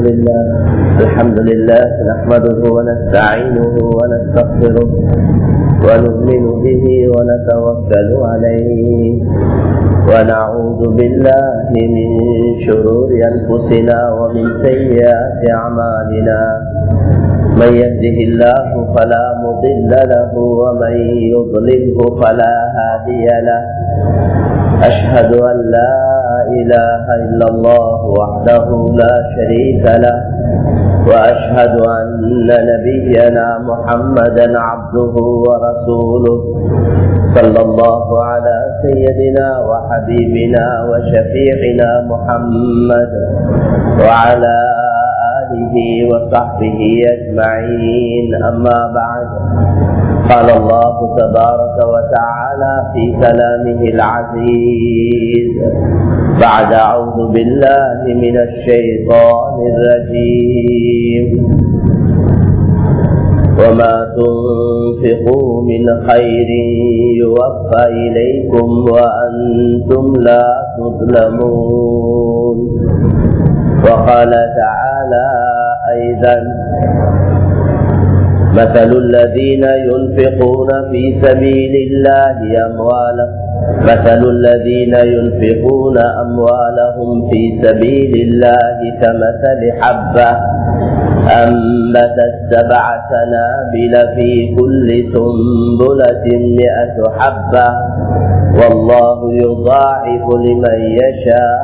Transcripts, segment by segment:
لله الحمد لله نحمده ونستعينه ونستغفره ونؤمن به ونتوكل عليه ونعوذ بالله من شرور أنفسنا ومن سيئات أعمالنا من يهده الله فلا مضل له ومن يضلله فلا هادي له أشهد أن لا إله إلا الله وحده لا شريك له وأشهد أن نبينا محمدا عبده ورسوله صلى الله على سيدنا وحبيبنا وشفيعنا محمد وعلى آله وصحبه أجمعين أما بعد قال الله تبارك وتعالى في كلامه العزيز بعد أعوذ بالله من الشيطان الرجيم وما تنفقوا من خير يوفى إليكم وأنتم لا تظلمون وقال تعالى أيضا مثل الذين ينفقون في سبيل الله أموالهم مثل الذين ينفقون أموالهم في سبيل الله كمثل حبة أنبتت سبع سنابل في كل سنبلة مئة حبة والله يضاعف لمن يشاء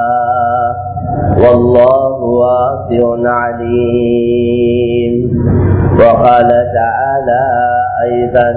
والله واسع عليم وقال تعالى أيضا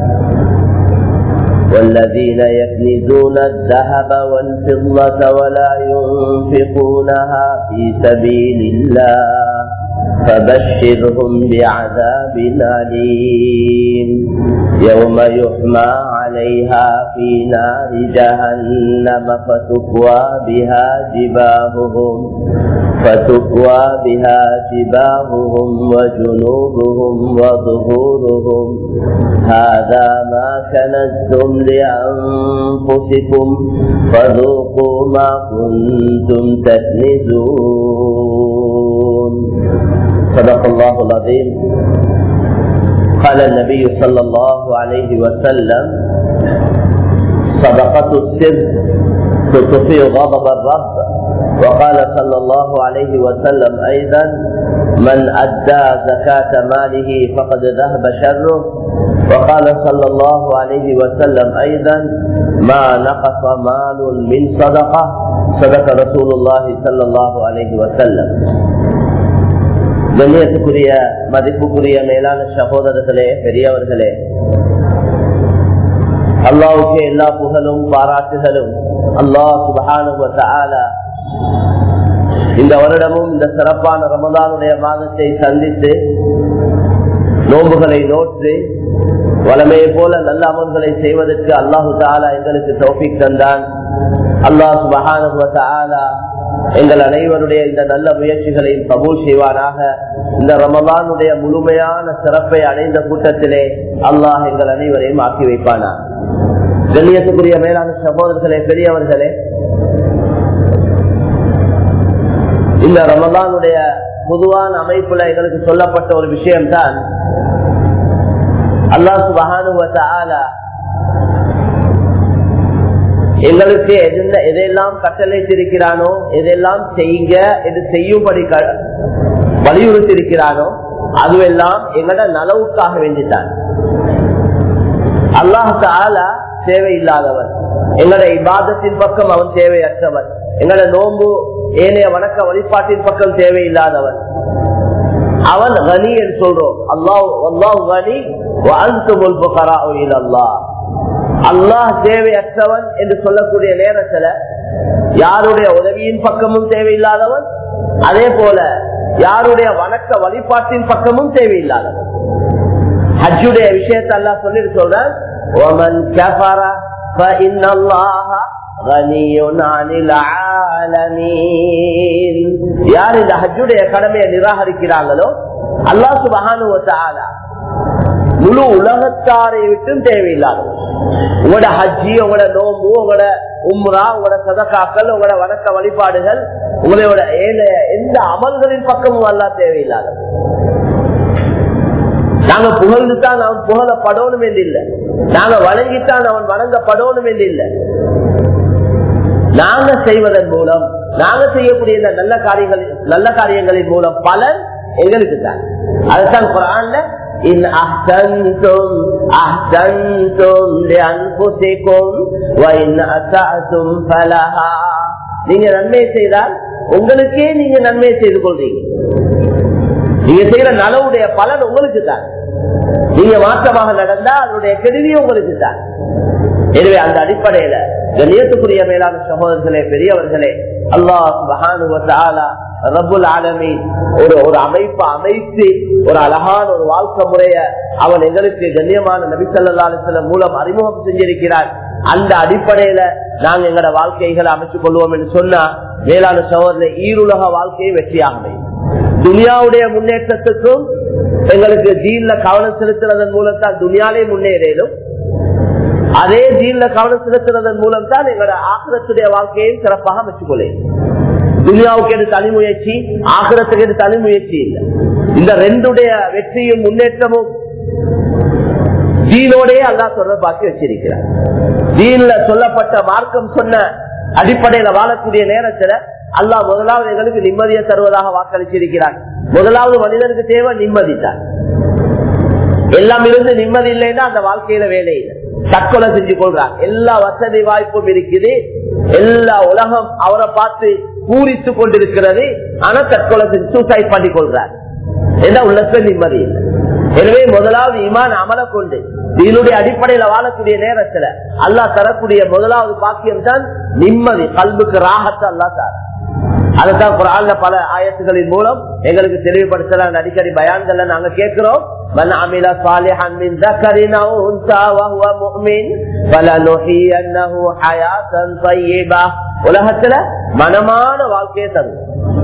والذين يكنزون الذهب والفضة ولا ينفقونها في سبيل الله فبشرهم بعذاب أليم يوم يحمى عليها في نار جهنم فتكوى بها جباههم فتكوى بها جباههم وجنوبهم وظهورهم هذا ما كنزتم لأنفسكم فذوقوا ما كنتم تكنزون صدق الله العظيم قال النبي صلى الله عليه وسلم صدقة السر تطفئ غضب الرب وقال صلى الله عليه وسلم أيضا من أدى زكاة ماله فقد ذهب شره وقال صلى الله عليه وسلم أيضا ما نقص مال من صدقة صدق رسول الله صلى الله عليه وسلم கண்ணியத்துக்குரிய மதிப்புக்குரிய மேலான சகோதரர்களே பெரியவர்களே அல்லாவுக்கு எல்லா புகழும் பாராட்டுகளும் அல்லாஹ் சுபகான இந்த வருடமும் இந்த சிறப்பான ரமதானுடைய மாதத்தை சந்தித்து நோம்புகளை நோற்று வளமையை போல நல்ல அமல்களை செய்வதற்கு அல்லாஹு தாலா எங்களுக்கு தோப்பிக் தந்தான் அல்லாஹ் சுபகான எங்கள் அனைவருடைய இந்த நல்ல முயற்சிகளை கபூல் செய்வாராக இந்த ரமதானுடைய முழுமையான சிறப்பை அடைந்த கூட்டத்திலே அல்லாஹ் எங்கள் அனைவரையும் ஆக்கி வைப்பானா கண்ணியத்துக்குரிய மேலான சகோதரர்களே பெரியவர்களே இந்த ரமதானுடைய பொதுவான அமைப்புல எங்களுக்கு சொல்லப்பட்ட ஒரு விஷயம்தான் அல்லாஹ் சுபகானுவத்த எங்களுக்கு எதெல்லாம் கட்டளைத்திருக்கிறானோ எதெல்லாம் செய்யுங்க எது செய்யும்படி வலியுறுத்தி இருக்கிறானோ அதுவெல்லாம் எங்களோட நலவுக்காக வேண்டித்தான் அல்லாஹால தேவையில்லாதவன் எங்களோட இபாதத்தின் பக்கம் அவன் தேவையற்றவன் எங்களோட நோம்பு ஏனைய வணக்க வழிபாட்டின் பக்கம் தேவையில்லாதவன் அவன் கனி என்று சொல்றோம் அல்லாஹ் அல்லாஹ் கனி அல்லாஹ் அல்லாஹ் தேவையற்றவன் என்று சொல்லக்கூடிய நேரத்துல யாருடைய உதவியின் பக்கமும் தேவையில்லாதவன் அதே போல யாருடைய வணக்க வழிபாட்டின் பக்கமும் தேவையில்லாதவன் ஹஜ்ஜுடைய விஷயத்தை அல்லா சொல்லிட்டு சொல்றேன் யார் இந்த ஹஜ்ஜுடைய கடமையை நிராகரிக்கிறாங்களோ அல்லா சுபகானு முழு உலகத்தாரை விட்டும் தேவையில்லாத உங்களோட ஹஜ்ஜி உங்களோட நோம்பு உங்களோட உம்ரா உங்களோட சதக்காக்கள் உங்களோட வணக்க வழிபாடுகள் உங்களோட ஏனைய எந்த அமல்களின் பக்கமும் அல்லா தேவையில்லாத நாங்க புகழ்ந்துதான் அவன் புகழப்படணும் என்று இல்லை நாங்க வணங்கித்தான் அவன் வணங்கப்படணும் என்று இல்லை நாங்க செய்வதன் மூலம் நாங்க செய்யக்கூடிய இந்த நல்ல காரியங்கள் நல்ல காரியங்களின் மூலம் பலன் எங்களுக்கு தான் அதுதான் குரான்ல இன் அஹ்சன்தும் அஹ்சன்தும் லிஅன்ஃபுசிகும் வ இன் அஸஅதும் ஃபலஹா நீங்க நன்மை செய்தால் உங்களுக்கே நீங்க நன்மை செய்து கொள்றீங்க நீங்க செய்யற நலவுடைய பலன் உங்களுக்கு தான் நீங்க மாற்றமாக நடந்தா அதனுடைய கெடுதி உங்களுக்கு தான் எனவே அந்த அடிப்படையில கண்ணியத்துக்குரிய மேலான சகோதரர்களே பெரியவர்களே அல்லாஹ் ரபுல் ஆலமி ஒரு ஒரு அமைப்பை அமைத்து ஒரு அழகான ஒரு வாழ்க்கை முறைய அவன் எங்களுக்கு கண்ணியமான நபிசல்லாசலம் மூலம் அறிமுகம் செஞ்சிருக்கிறார் அந்த அடிப்படையில நாங்க எங்களோட வாழ்க்கைகளை அமைச்சுக் கொள்வோம் என்று சொன்னா மேலான சகோதர ஈருலக வாழ்க்கையை வெற்றியாக துனியாவுடைய முன்னேற்றத்துக்கும் எங்களுக்கு தீன்ல கவனம் செலுத்துறதன் மூலம் தான் துனியாலே முன்னேறும் அதே தீன்ல கவனம் செலுத்துறதன் மூலம் தான் எங்களோட ஆக்கிரத்துடைய வாழ்க்கையையும் சிறப்பாக வச்சுக்கொள்ளேன் துனியாவுக்கு எது தனி முயற்சி ஆக்கிரத்துக்கு எது தனி முயற்சி இல்லை இந்த ரெண்டுடைய வெற்றியும் முன்னேற்றமும் தீனோடய அல்லா சொல்ற பாக்கி வச்சிருக்கிறார் தீன்ல சொல்லப்பட்ட மார்க்கம் சொன்ன அடிப்படையில வாழக்கூடிய நேரத்துல அல்லாஹ் முதலாவது எங்களுக்கு நிம்மதியை தருவதாக வாக்களிச்சிருக்கிறார் முதலாவது மனிதனுக்கு தேவை நிம்மதி தான் எல்லாம் இருந்து நிம்மதி இல்லைன்னா அந்த வாழ்க்கையில வேலை இல்லை தற்கொலை செஞ்சு கொள்றார் எல்லா வசதி வாய்ப்பும் இருக்குது எல்லா உலகம் அவரை பார்த்து பூரித்து கொண்டிருக்கிறது ஆனா தற்கொலை செஞ்சு சூசைட் பண்ணி கொள்றார் ஏன்னா உள்ளத்துல நிம்மதி இல்லை எனவே முதலாவது இமான் அமல கொண்டு இதனுடைய அடிப்படையில வாழக்கூடிய நேரத்துல அல்லா தரக்கூடிய முதலாவது பாக்கியம் தான் நிம்மதி கல்புக்கு ராகத்தை அல்லா தார அதுதான் குரான்ல பல ஆயத்துகளின் மூலம் எங்களுக்கு தெளிவுபடுத்தலாம் அடிக்கடி பயான்கள்ல நாங்க கேட்கிறோம் من عمل صالحا من ذكر او انثى وهو مؤمن فلنحيينه حياه طيبه உலகத்துல மனமான வாழ்க்கையை தரும்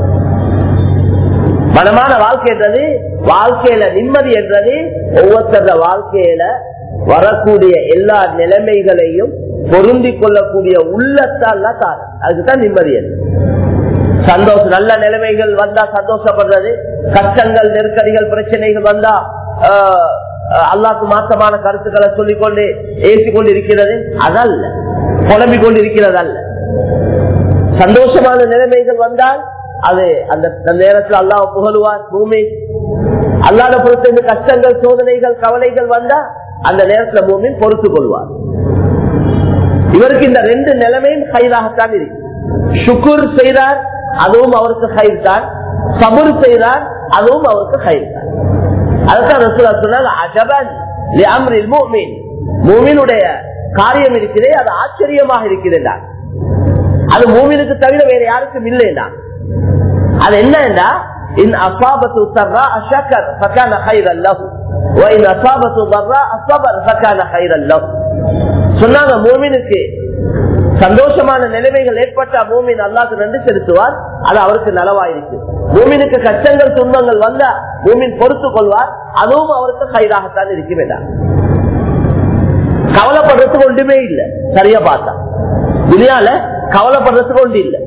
மனமான வாழ்க்கை என்றது வாழ்க்கையில நிம்மதி என்றது ஒவ்வொருத்தர வாழ்க்கையில வரக்கூடிய எல்லா நிலைமைகளையும் பொருந்தி கொள்ளக்கூடிய உள்ளத்தால் தாரு அதுக்குதான் நிம்மதி என்று சந்தோஷம் நல்ல நிலைமைகள் வந்தா சந்தோஷப்படுறது கஷ்டங்கள் நெருக்கடிகள் பிரச்சனைகள் வந்தா அல்லாக்கு மாற்றமான கருத்துக்களை சொல்லிக்கொண்டு ஏசி கொண்டு இருக்கிறது அதல்ல புலம்பிக் கொண்டு இருக்கிறது அல்ல சந்தோஷமான நிலைமைகள் வந்தால் அது அந்த நேரத்தில் அல்லாஹ் புகழுவார் பூமி அல்லாத பொறுத்த கஷ்டங்கள் சோதனைகள் கவலைகள் வந்தா அந்த நேரத்துல பூமி பொறுத்துக் கொள்வார் இவருக்கு இந்த ரெண்டு நிலைமையும் கைதாகத்தான் இருக்கு சுக்குர் செய்தார் அதுவும் அவருக்கு கயிறு தான் சபுர் செய்தார் அதுவும் அவருக்கு கயிறு தான் அதுதான் ரசூலா சொன்னால் அஜபன் மூமினுடைய காரியம் இருக்கிறே அது ஆச்சரியமாக இருக்கிறதா அது மூமினுக்கு தவிர வேற யாருக்கும் இல்லைன்னா அது என்னன்னா இன் அசாபத்து சர்ரா அஷக்கர் ஃபகான கைரல் லஹு وإن أصابته ضراء صبر فكان خيرا له சொன்னாங்க மூமினுக்கு சந்தோஷமான நிலைமைகள் ஏற்பட்டா மூமின் அல்லாக்கு நன்றி செலுத்துவார் அது அவருக்கு நலவாயிருக்கு மூமினுக்கு கஷ்டங்கள் துன்பங்கள் வந்தா மூமின் பொறுத்துக் கொள்வார் அதுவும் அவருக்கு கைதாகத்தான் இருக்க வேண்டாம் கவலைப்படுறதுக்கு ஒன்றுமே இல்லை சரியா பார்த்தா துணியால கவலைப்படுறதுக்கு ஒன்று இல்லை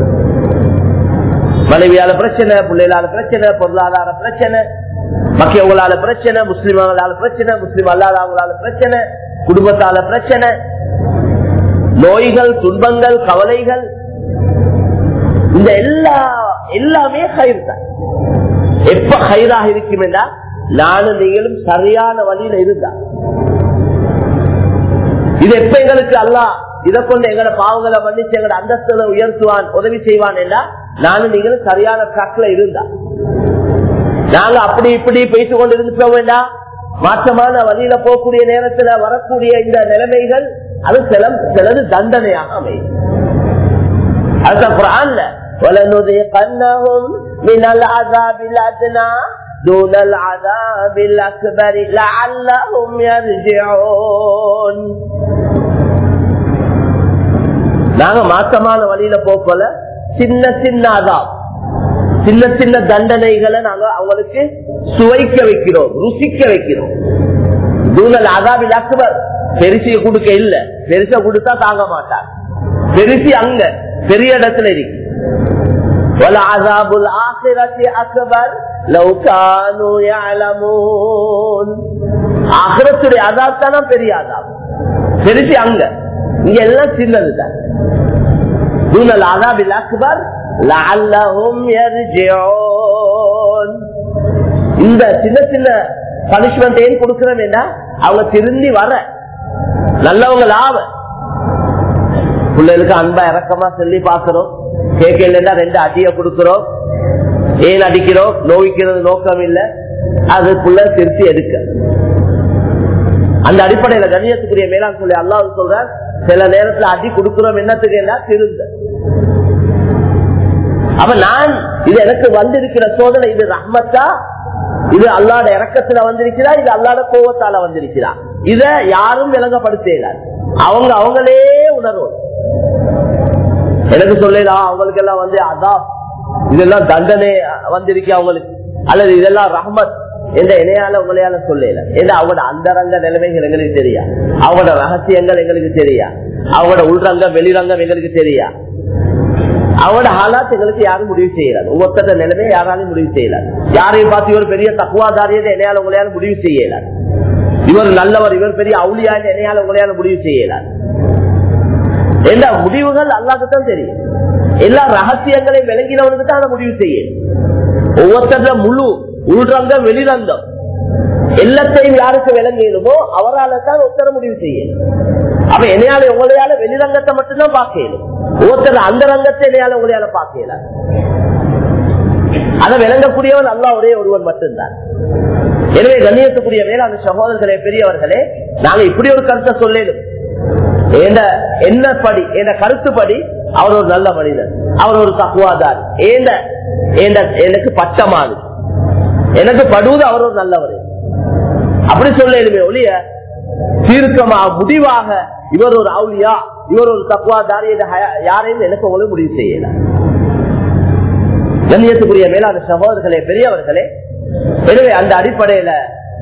மனைவியால பிரச்சனை பிள்ளைகளால பிரச்சனை பொருளாதார பிரச்சனை மக்கியவங்களால பிரச்சனை முஸ்லிம்களால பிரச்சனை முஸ்லிம் அல்லாதவங்களால பிரச்சனை குடும்பத்தால பிரச்சனை நோய்கள் துன்பங்கள் கவலைகள் இந்த எல்லா எல்லாமே கயிறு தான் எப்ப கயிறாக இருக்கும் என்றா நானும் நீங்களும் சரியான வழியில இருந்தா இது எப்ப எங்களுக்கு அல்லா இதை கொண்டு எங்களோட பாவங்களை மன்னிச்சு எங்களோட அந்தஸ்தை உயர்த்துவான் உதவி செய்வான் என்றா நானும் நீங்களும் சரியான ட்ராக்ல இருந்தா நாங்க அப்படி இப்படி பேசிக் கொண்டு இருந்துக்க வேண்டாம் மாற்றமான வழியில போகக்கூடிய நேரத்துல வரக்கூடிய இந்த நிலைமைகள் அது சில சிலது தண்டனையாக அமையும் அதுதான் குரான்ல وَلَنُذِيقَنَّهُمْ مِنَ الْعَذَابِ الْأَدْنَى دُونَ الْعَذَابِ الْأَكْبَرِ لَعَلَّهُمْ يَرْجِعُونَ நாங்க மாற்றமான வழியில போக்கல சின்ன சின்ன அதாப் சின்ன சின்ன தண்டனைகளை நாங்க அவங்களுக்கு சுவைக்க வைக்கிறோம் ருசிக்க வைக்கிறோம் தூணல் அதாபில் அக்பர் பெருசிய கொடுக்க இல்ல பெருச கொடுத்தா தாங்க மாட்டார் பெருசி அங்க பெரிய இடத்துல இருக்கு وَلَعَذَابُ الْآخِرَةِ أَكْبَرُ لَوْ كَانُوا يَعْلَمُونَ ஆகிரத்துடைய அதாப் தானா பெரிய அதாப் பெருசி அங்க இங்க எல்லாம் சின்னதுதான் دون العذاب الأكبر لعلهم يرجعون இந்த சின்ன சின்ன பனிஷ்மெண்ட் ஏன் கொடுக்கிறோம் அவங்க திருந்தி வர நல்லவங்க லாப பிள்ளைகளுக்கு அன்பா இறக்கமா சொல்லி பாக்குறோம் கேட்கலன்னா ரெண்டு அடிய கொடுக்கிறோம் ஏன் அடிக்கிறோம் நோய்க்கிறது நோக்கம் இல்ல அது புள்ள திருத்தி எடுக்க அந்த அடிப்படையில கண்ணியத்துக்குரிய மேலாண் சொல்லி அல்லாஹ் சொல்ற சில நேரத்துல அடி கொடுக்கிறோம் என்னத்துக்கு என்ன திருந்த அப்ப நான் இது எனக்கு வந்திருக்கிற சோதனை இது ரஹ்மத்தா இது அல்லாட இறக்கத்துல வந்திருக்கிறா இது அல்லாட கோவத்தால வந்திருக்கிறா இத யாரும் விளங்கப்படுத்தல அவங்க அவங்களே உணர்வோம் எனக்கு சொல்லலாம் அவங்களுக்கு எல்லாம் வந்து அதான் இதெல்லாம் தண்டனை வந்திருக்கு அவங்களுக்கு அல்லது இதெல்லாம் ரஹ்மத் என்ற இணையால உங்களையால சொல்லல ஏன்னா அவங்களோட அந்தரங்க நிலைமைகள் எங்களுக்கு தெரியா அவங்களோட ரகசியங்கள் எங்களுக்கு தெரியா அவங்களோட உள்ரங்கம் வெளிரங்கம் எங்களுக்கு தெரியா அவனோட ஹாலாத் எங்களுக்கு யாரும் முடிவு செய்யலாம் ஒவ்வொருத்தர நிலைமை யாராலையும் முடிவு செய்யலாம் யாரையும் பார்த்து இவர் பெரிய தக்குவாதாரியதை என்னையால உங்களையால முடிவு செய்யலாம் இவர் நல்லவர் இவர் பெரிய அவுளியா என்னையால உங்களையால முடிவு செய்யலாம் எல்லா முடிவுகள் அல்லாக்கு தான் தெரியும் எல்லா ரகசியங்களையும் விளங்கினவனுக்கு தான் அதை முடிவு செய்யும் ஒவ்வொருத்தர முழு உள்ரங்கம் வெளிரங்கம் எல்லாத்தையும் யாருக்கு விளங்கணுமோ அவரால் தான் ஒருத்தர முடிவு செய்யும் அப்ப என்னையால உங்களையால வெளிரங்கத்தை மட்டும்தான் பார்க்கணும் ஒருத்தர் அந்த ரங்கத்தை என்னையால உங்களையால பார்க்கல அதை விளங்கக்கூடியவன் அல்லா ஒரே ஒருவன் மட்டும்தான் எனவே கண்ணியத்துக்குரிய மேலான சகோதரர்களே பெரியவர்களே நாங்க இப்படி ஒரு கருத்தை சொல்லணும் என்ன படி என்ற கருத்துப்படி அவர் ஒரு நல்ல மனிதர் அவர் ஒரு தக்குவாதார் எனக்கு பட்டமானது எனக்கு படுவது அவர் ஒரு நல்லவர் அப்படி சொல்லலுமே ஒழிய தீர்க்கமா முடிவாக இவர் ஒரு அவுலியா இவர் ஒரு தக்குவாதாரி யாரையும் எனக்கு உங்களுக்கு முடிவு செய்யல கண்ணியத்துக்குரிய மேலான சகோதரர்களே பெரியவர்களே எனவே அந்த அடிப்படையில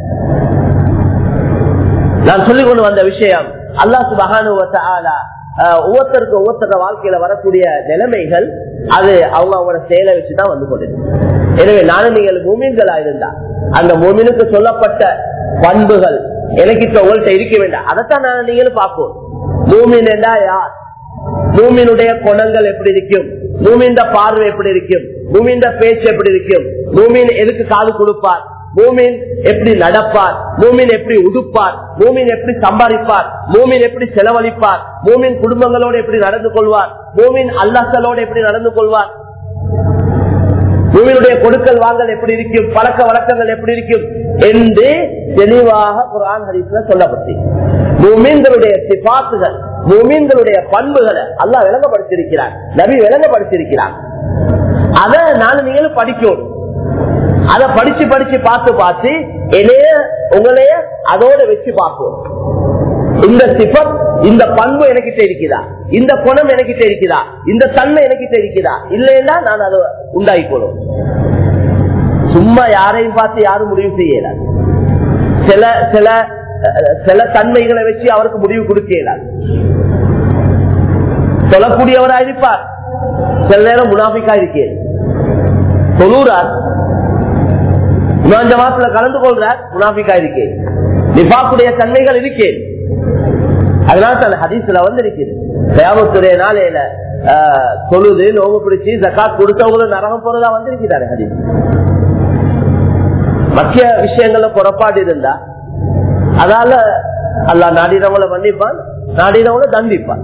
நான் சொல்லிக் கொண்டு வந்த விஷயம் அல்லா சுபகானு ஒவ்வொருத்தருக்கு ஒவ்வொருத்தர வாழ்க்கையில வரக்கூடிய நிலைமைகள் அது அவங்க அவங்களோட செயலை வச்சுதான் வந்து கொண்டிருக்கு எனவே நானும் நீங்கள் மூமின்களா இருந்தா அந்த மூமினுக்கு சொல்லப்பட்ட பண்புகள் எனக்கு இப்ப உங்கள்கிட்ட இருக்க வேண்டாம் அதைத்தான் நான் நீங்களும் பார்ப்போம் மூமின் என்றா யார் மூமினுடைய குணங்கள் எப்படி இருக்கும் மூமின் பார்வை எப்படி இருக்கும் மூமின் பேச்சு எப்படி இருக்கும் மூமின் எதுக்கு காது கொடுப்பார் மூமின் எப்படி நடப்பார் மூமின் எப்படி உடுப்பார் மூமின் எப்படி சம்பாதிப்பார் மூமின் எப்படி செலவழிப்பார் மூமின் குடும்பங்களோடு எப்படி நடந்து கொள்வார் மூமின் அல்லாசலோடு எப்படி நடந்து கொள்வார் பூமியினுடைய கொடுக்கல் வாங்கல் எப்படி இருக்கும் பழக்க வழக்கங்கள் எப்படி இருக்கும் என்று தெளிவாக குரான் ஹரிஸ்ல சொல்லப்பட்டு பூமீன்களுடைய சிபாத்துகள் பூமீன்களுடைய பண்புகளை அல்லா விளங்கப்படுத்திருக்கிறார் நபி விளங்கப்படுத்திருக்கிறார் அதை நானும் நீங்களும் படிக்கணும் அதை படிச்சு படிச்சு பார்த்து பார்த்து என்னைய உங்களைய அதோட வச்சு பார்ப்போம் இந்த சிபத் இந்த பண்பு எனக்கிட்ட இருக்குதா இந்த குணம் எனக்கிட்ட இருக்குதா இந்த தன்மை எனக்கிட்ட இருக்குதா இல்லைன்னா நான் அதை உண்டாக்கிக்கணும் சும்மா யாரையும் பார்த்து யாரும் முடிவு செய்யல சில சில சில தன்மைகளை வச்சு அவருக்கு முடிவு கொடுக்கல சொல்லக்கூடியவரா இருப்பார் சில நேரம் முனாபிக்கா இருக்கேன் தொழுறார் ஜமாத்துல கலந்து கொள்றார் முனாபிக்கா இருக்கேன் நிபாக்குடைய தன்மைகள் இருக்கேன் அதனால தான் ஹதீஸ்ல வந்து இருக்குது தேவத்துடைய நாளையில தொழுது நோவு பிடிச்சி ஜக்காத் கொடுத்தவங்களும் நரகம் போறதா வந்திருக்கிறாரு ஹதீஸ் மத்திய விஷயங்கள்ல புறப்பாடு இருந்தா அதால அல்லா நாடினவங்களை மன்னிப்பான் நாடினவங்களை தண்டிப்பான்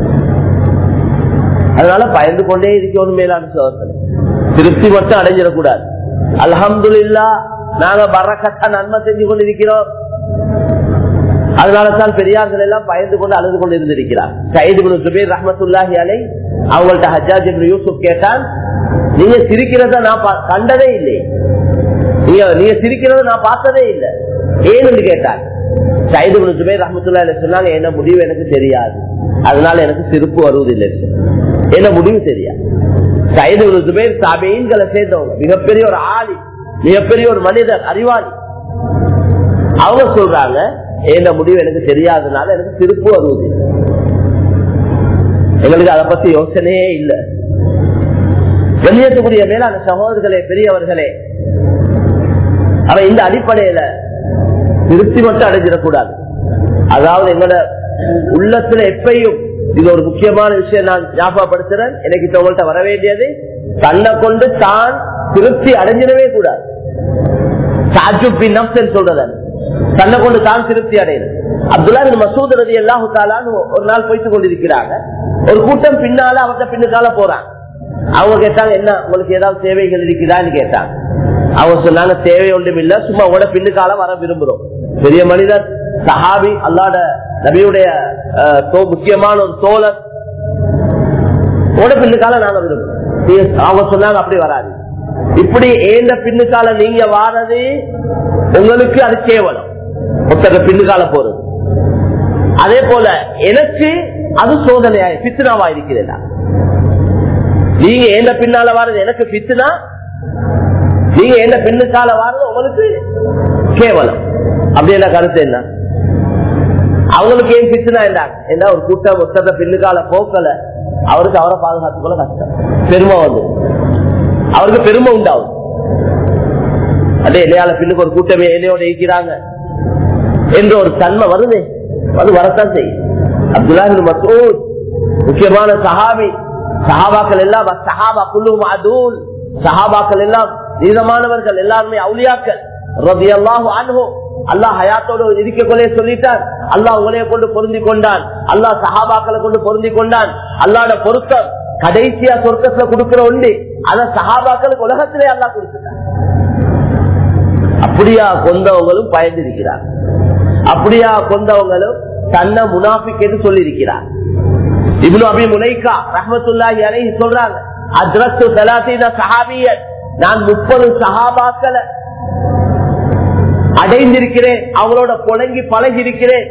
அதனால பயந்து கொண்டே இருக்கணும் மேலான சோதனை திருப்தி மட்டும் அடைஞ்சிடக்கூடாது அலமது இல்லா நாங்க பறக்கத்தா நன்மை செஞ்சு கொண்டிருக்கிறோம் அதனாலதான் பெரியார்கள் எல்லாம் பயந்து கொண்டு அழுது கொண்டு இருந்திருக்கிறார் சயிது சுபேர் ரஹமத்துல்லாஹி அலை அவங்கள்ட்ட ஹஜாஜ் யூசுப் கேட்டான் நீங்க சிரிக்கிறத நான் கண்டதே இல்லை நீங்க நீங்க சிரிக்கிறத நான் பார்த்ததே இல்லை ஏன்னு கேட்டார் சயிது சுபேர் ரஹமத்துல்லா சொன்னாங்க என்ன முடிவு எனக்கு தெரியாது அதனால எனக்கு சிரிப்பு வருவதில்லை என்ன முடிவு தெரியாது சயிது சுபேர் சபையின்களை சேர்ந்தவங்க மிகப்பெரிய ஒரு ஆளி மிகப்பெரிய ஒரு மனிதர் அறிவாளி அவங்க சொல்றாங்க என்ன முடிவு எனக்கு தெரியாதனால எனக்கு திருப்பு வருவது எங்களுக்கு அதை பத்தி யோசனையே இல்லை வெளியேற்றக்கூடிய மேலான சகோதரர்களே பெரியவர்களே அவன் இந்த அடிப்படையில திருப்தி மட்டும் அடைஞ்சிடக்கூடாது அதாவது எங்களோட உள்ளத்துல எப்பையும் இது ஒரு முக்கியமான விஷயம் நான் ஞாபகப்படுத்துறேன் எனக்கு இப்ப உங்கள்கிட்ட வர வேண்டியது தன்னை கொண்டு தான் திருப்தி அடைஞ்சிடவே கூடாது சொல்றது தன்னை கொண்டு தான் திருப்தி அடையணும் அப்துல்லா மசூத் ரதி எல்லாம் ஒரு நாள் போய்த்து கொண்டிருக்கிறாங்க ஒரு கூட்டம் பின்னால அவங்க பின்னுக்கால போறாங்க அவங்க கேட்டாங்க என்ன உங்களுக்கு ஏதாவது தேவைகள் இருக்குதான்னு கேட்டாங்க அவங்க சொன்னாங்க தேவை ஒன்றும் இல்ல சும்மா உங்களோட பின்னுக்கால வர விரும்புறோம் பெரிய மனிதர் சஹாபி அல்லாட நபியுடைய முக்கியமான ஒரு தோழர் உங்களோட பின்னுக்கால நாங்க விரும்புறோம் அவங்க சொன்னாங்க அப்படி வராது இப்படி ஏந்த பின்னுக்கால நீங்க வாரது உங்களுக்கு அது கேவலம் ஒருத்தர பின்னுக்கால போறது அதே போல எனக்கு அது சோதனையா பித்னாவா இருக்கிறதா நீங்க ஏந்த பின்னால வாரது எனக்கு பித்துனா நீங்க எந்த பின்னுக்கால வாரது உங்களுக்கு கேவலம் அப்படி என்ன கருத்து என்ன அவங்களுக்கு ஏன் பிச்சுனா என்ன ஒரு கூட்டம் ஒத்தத்தை பின்னுக்கால போக்கல அவருக்கு அவரை பாதுகாத்துக்கொள்ள கஷ்டம் பெருமை வந்து அவருக்கு பெருமை உண்டாகும் அதே இல்லையால பின்னுக்கு ஒரு கூட்டமே இலையோட இருக்கிறாங்க என்ற ஒரு தன்மை வருது அது வரத்தான் செய்யும் அப்துல்லாஹின் மசூத் முக்கியமான சஹாபி சஹாபாக்கள் எல்லாம் சஹாபா குழு அதூல் சஹாபாக்கள் எல்லாம் நீதமானவர்கள் எல்லாருமே அவுளியாக்கள் ரபி அல்லாஹு அனுபவம் அல்லாஹ் ஹயாத்தோடு இருக்கக்கொள்ளே சொல்லிட்டான் அல்லாஹ் உங்களைய கொண்டு பொருந்தி கொண்டான் அல்லாஹ் சஹாபாக்களை கொண்டு பொருந்தி கொண்டான் அல்லாட பொருத்தம் கடைசியா சொர்க்கத்துல கொடுக்கிற உண்டு அத சஹாபாக்களுக்கு உலகத்திலே அல்லா கொடுத்துட்டான் அப்படியா கொண்டவங்களும் பயந்திருக்கிறார் அப்படியா கொண்டவங்களும் தன்னை முனாபிக்கு சொல்லி இருக்கிறார் இவ்வளவு அபி முனைக்கா ரஹமத்துல்லாஹி அலைஹி சொல்றாங்க அத்ரத்து தலாசீன சஹாபியன் நான் முப்பது சஹாபாக்களை அடைந்திருக்கிறேன் அவங்களோட புழங்கி பழகி இருக்கிறேன்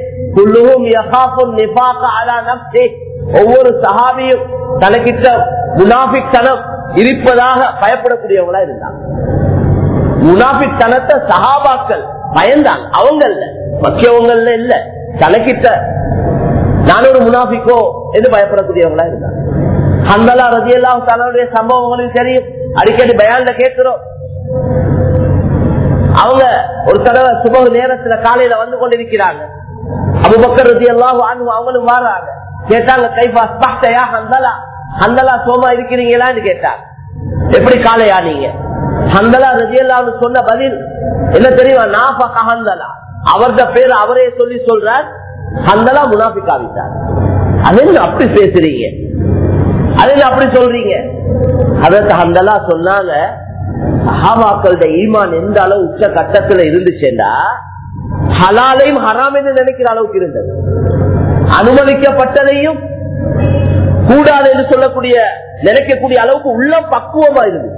ஒவ்வொரு சஹாபியும் தனக்கிட்ட முனாபிக் தனம் இருப்பதாக பயப்படக்கூடியவங்களா இருந்தாங்க முனாபிக் தனத்தை சஹாபாக்கள் பயந்தாங்க அவங்க இல்ல மக்கியவங்கள்ல இல்ல தனக்கிட்ட நான் ஒரு முனாபிக்கோ என்று பயப்படக்கூடியவங்களா இருந்தாங்க ஹந்தலா ரதியெல்லாம் தன்னுடைய சம்பவங்களும் தெரியும் அடிக்கடி பயான்ல கேட்கிறோம் அவங்க ஒரு தடவை சுப நேரத்துல காலையில வந்து கொண்டிருக்கிறாங்க அபுபக்கர் ரதி எல்லாம் அவங்களும் வர்றாங்க கேட்டாங்க கைபா ஸ்பஷ்டையா ஹந்தலா ஹந்தலா சோமா இருக்கிறீங்களான்னு கேட்டாங்க எப்படி காலையா நீங்க ஹந்தலா ரதியல்லான்னு சொன்ன பதில் என்ன தெரியுமா நாபா ஹந்தலா அவர்த பேர் அவரே சொல்லி சொல்றார் ஹந்தலா முனாபிக்காவிட்டார் அது என்ன அப்படி பேசுறீங்க அது என்ன அப்படி சொல்றீங்க அதற்கு ஹந்தலா சொன்னாங்க சஹாபாக்களோட ஈமான் எந்த அளவு உச்ச கட்டத்துல இருந்துச்சுன்னா ஹலாலையும் ஹராம் என்று நினைக்கிற அளவுக்கு இருந்தது அனுமதிக்கப்பட்டதையும் கூடாது என்று சொல்லக்கூடிய நினைக்கக்கூடிய அளவுக்கு உள்ள பக்குவமா இருந்துச்சு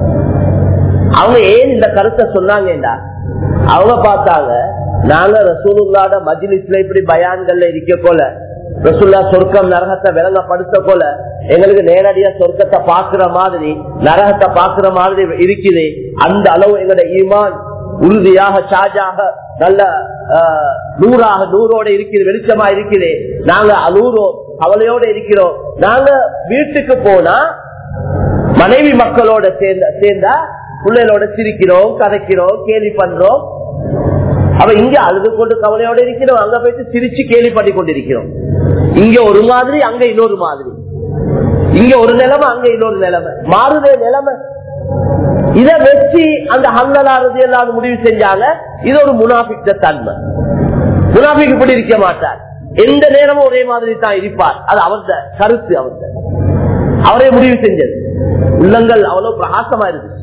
அவங்க ஏன் இந்த கருத்தை சொன்னாங்கடா அவங்க பார்த்தாங்க நாங்க ரசூலுல்லாட மஜிலிஸ்ல இப்படி பயான்கள்ல இருக்க போல ரசூல்லா சொர்க்கம் நரகத்தை விளங்கப்படுத்த போல எங்களுக்கு நேரடியா சொர்க்கத்தை பாக்குற மாதிரி நரகத்தை பாக்குற மாதிரி இருக்குது அந்த அளவு எங்களோட ஈமான் உறுதியாக சாஜாக நல்ல நூறாக நூறோட இருக்குது வெளிச்சமா இருக்குது நாங்க நூறோ கவலையோட இருக்கிறோம் நாங்க வீட்டுக்கு போனா மனைவி மக்களோட சேர்ந்த சேர்ந்தா பிள்ளைகளோட சிரிக்கிறோம் கதைக்கிறோம் கேலி பண்றோம் அவ இங்க அழுது கொண்டு கவலையோட இருக்கிறோம் அங்க போயிட்டு சிரிச்சு கேலி பண்ணி கொண்டிருக்கிறோம் இங்க ஒரு மாதிரி அங்க இன்னொரு மாதிரி இங்க ஒரு நிலைமை அங்க இன்னொரு நிலைமை மாறுதே நிலைமை இத வச்சு அந்த ஹல்லலாரது எல்லாம் முடிவு செஞ்சாங்க இது ஒரு முனாபிக்க தன்மை முனாபிக்கு இப்படி இருக்க மாட்டார் எந்த நேரமும் ஒரே மாதிரி தான் இருப்பார் அது அவர்த கருத்து அவர்த அவரே முடிவு செஞ்சது உள்ளங்கள் அவ்வளவு பிரகாசமா இருந்துச்சு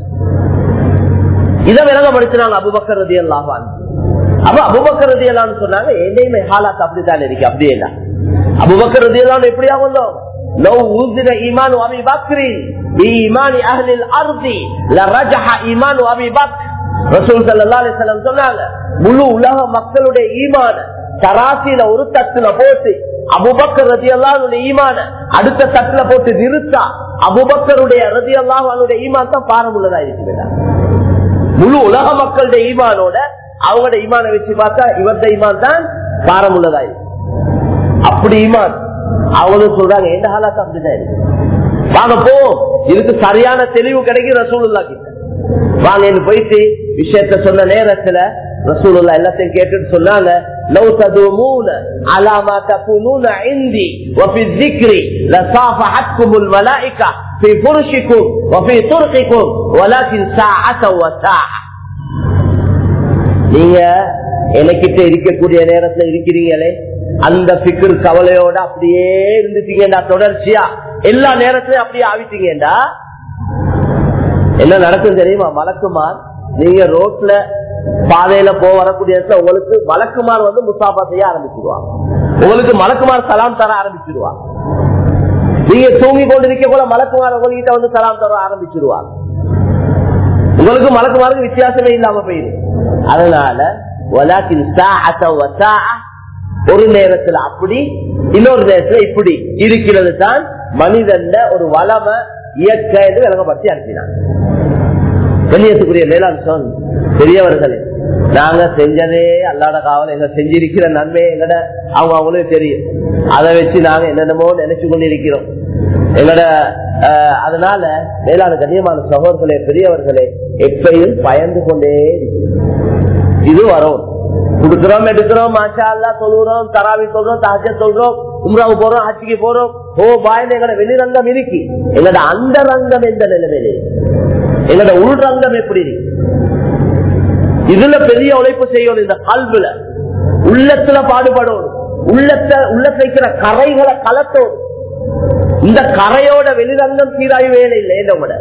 இதை விளங்கப்படுத்தினாங்க அபுபக்கர் ரதி எல்லாம் அப்ப அபுபக்கர் ரதி எல்லாம் சொன்னாங்க என்னையுமே ஹாலாத் அப்படித்தான் இருக்கு அப்படியே இல்ல அபுபக்கர் ரதி எல்லாம் எப்படியா வந்தோம் لو وزن ايمان ابي بكر بايمان اهل الارض لرجح ايمان ابي بكر ரசூல் சல்லா அலிசல்லம் சொன்னாங்க முழு உலக மக்களுடைய ஈமான தராசில ஒரு தட்டுல போட்டு அபுபக்கர் ரதி அல்லாஹுடைய ஈமான அடுத்த தட்டுல போட்டு நிறுத்தா அபுபக்கருடைய ரதி அல்லாஹுடைய ஈமான் தான் பாரமுள்ளதா இருக்கிறதா முழு உலக மக்களுடைய ஈமானோட அவங்களோட ஈமான வச்சு பார்த்தா இவருடைய ஈமான் தான் பாரமுள்ளதா இருக்கு அப்படி ஈமான் அவங்களும் சொல்றாங்க எந்த ஹாலாக்கு அப்படிதான் இருக்கு வாங்க போ இதுக்கு சரியான தெளிவு கிடைக்கும் ரசூலுல்லா கிட்ட வாங்க போயிட்டு விஷயத்த சொன்ன நேரத்துல ரசூலுல்லா எல்லாத்தையும் கேட்டுட்டு சொன்னாங்க لو تدومون على ما تكونون عندي وفي الذكر لصافحتكم الملائكة في فرشكم وفي طرقكم ولكن ساعة وساعة நீங்க எனக்கிட்ட இருக்கக்கூடிய நேரத்துல இருக்கிறீங்களே அந்த பிக்கர் கவலையோட அப்படியே இருந்துட்டீங்கடா தொடர்ச்சியா எல்லா நேரத்திலயும் அப்படியே ஆவிட்டீங்கடா என்ன நடக்கும் தெரியுமா மலக்குமார் நீங்க ரோட்ல பாதையில போ வரக்கூடிய இடத்துல உங்களுக்கு மலக்குமார் வந்து முசாபா செய்ய ஆரம்பிச்சிருவாங்க உங்களுக்கு மலக்குமார் சலாம் தர ஆரம்பிச்சிருவாங்க நீங்க தூங்கி கொண்டிருக்க கூட மலக்குமார் உங்ககிட்ட வந்து சலாம் தர ஆரம்பிச்சிருவாங்க உங்களுக்கு மலக்குமாருக்கு வித்தியாசமே இல்லாம போயிரு அதனால ஒரு நேரத்துல அப்படி இன்னொரு நேரத்துல இப்படி இருக்கிறது தான் மனிதன் ஒரு வளம இயற்க என்று விளங்கப்படுத்தி அனுப்பினான் வெளியேற்றக்கூடிய மேலாண் சொல் பெரியவர்களே நாங்க செஞ்சதே அல்லாட காவல் எங்க செஞ்சிருக்கிற நன்மை எங்கட அவங்க அவங்களுக்கு தெரியும் அதை வச்சு நாங்க என்னென்னமோ நினைச்சு கொண்டிருக்கிறோம் எங்கட அதனால மேலான கண்ணியமான சகோதர்களே பெரியவர்களே எப்பையும் பயந்து கொண்டே இது வரும் கொடுக்கிறோம் எடுக்கிறோம் மாஷா அல்லா சொல்லுறோம் தராவி சொல்றோம் தாஜ சொல்றோம் உம்ராவு போறோம் ஆட்சிக்கு போறோம் ஓ பாய் எங்கட வெளிரங்கம் இருக்கு எங்கட அந்த ரங்கம் எந்த நிலைமையிலே எங்கட உள்ரங்கம் எப்படி இருக்கு இதுல பெரிய உழைப்பு செய்யணும் இந்த கல்வில உள்ளத்துல பாடுபடணும் உள்ளத்தை உள்ளத்துல இருக்கிற கரைகளை கலத்தோம் இந்த கரையோட வெளிரங்கம் சீராய் வேலை இல்லை என்னோட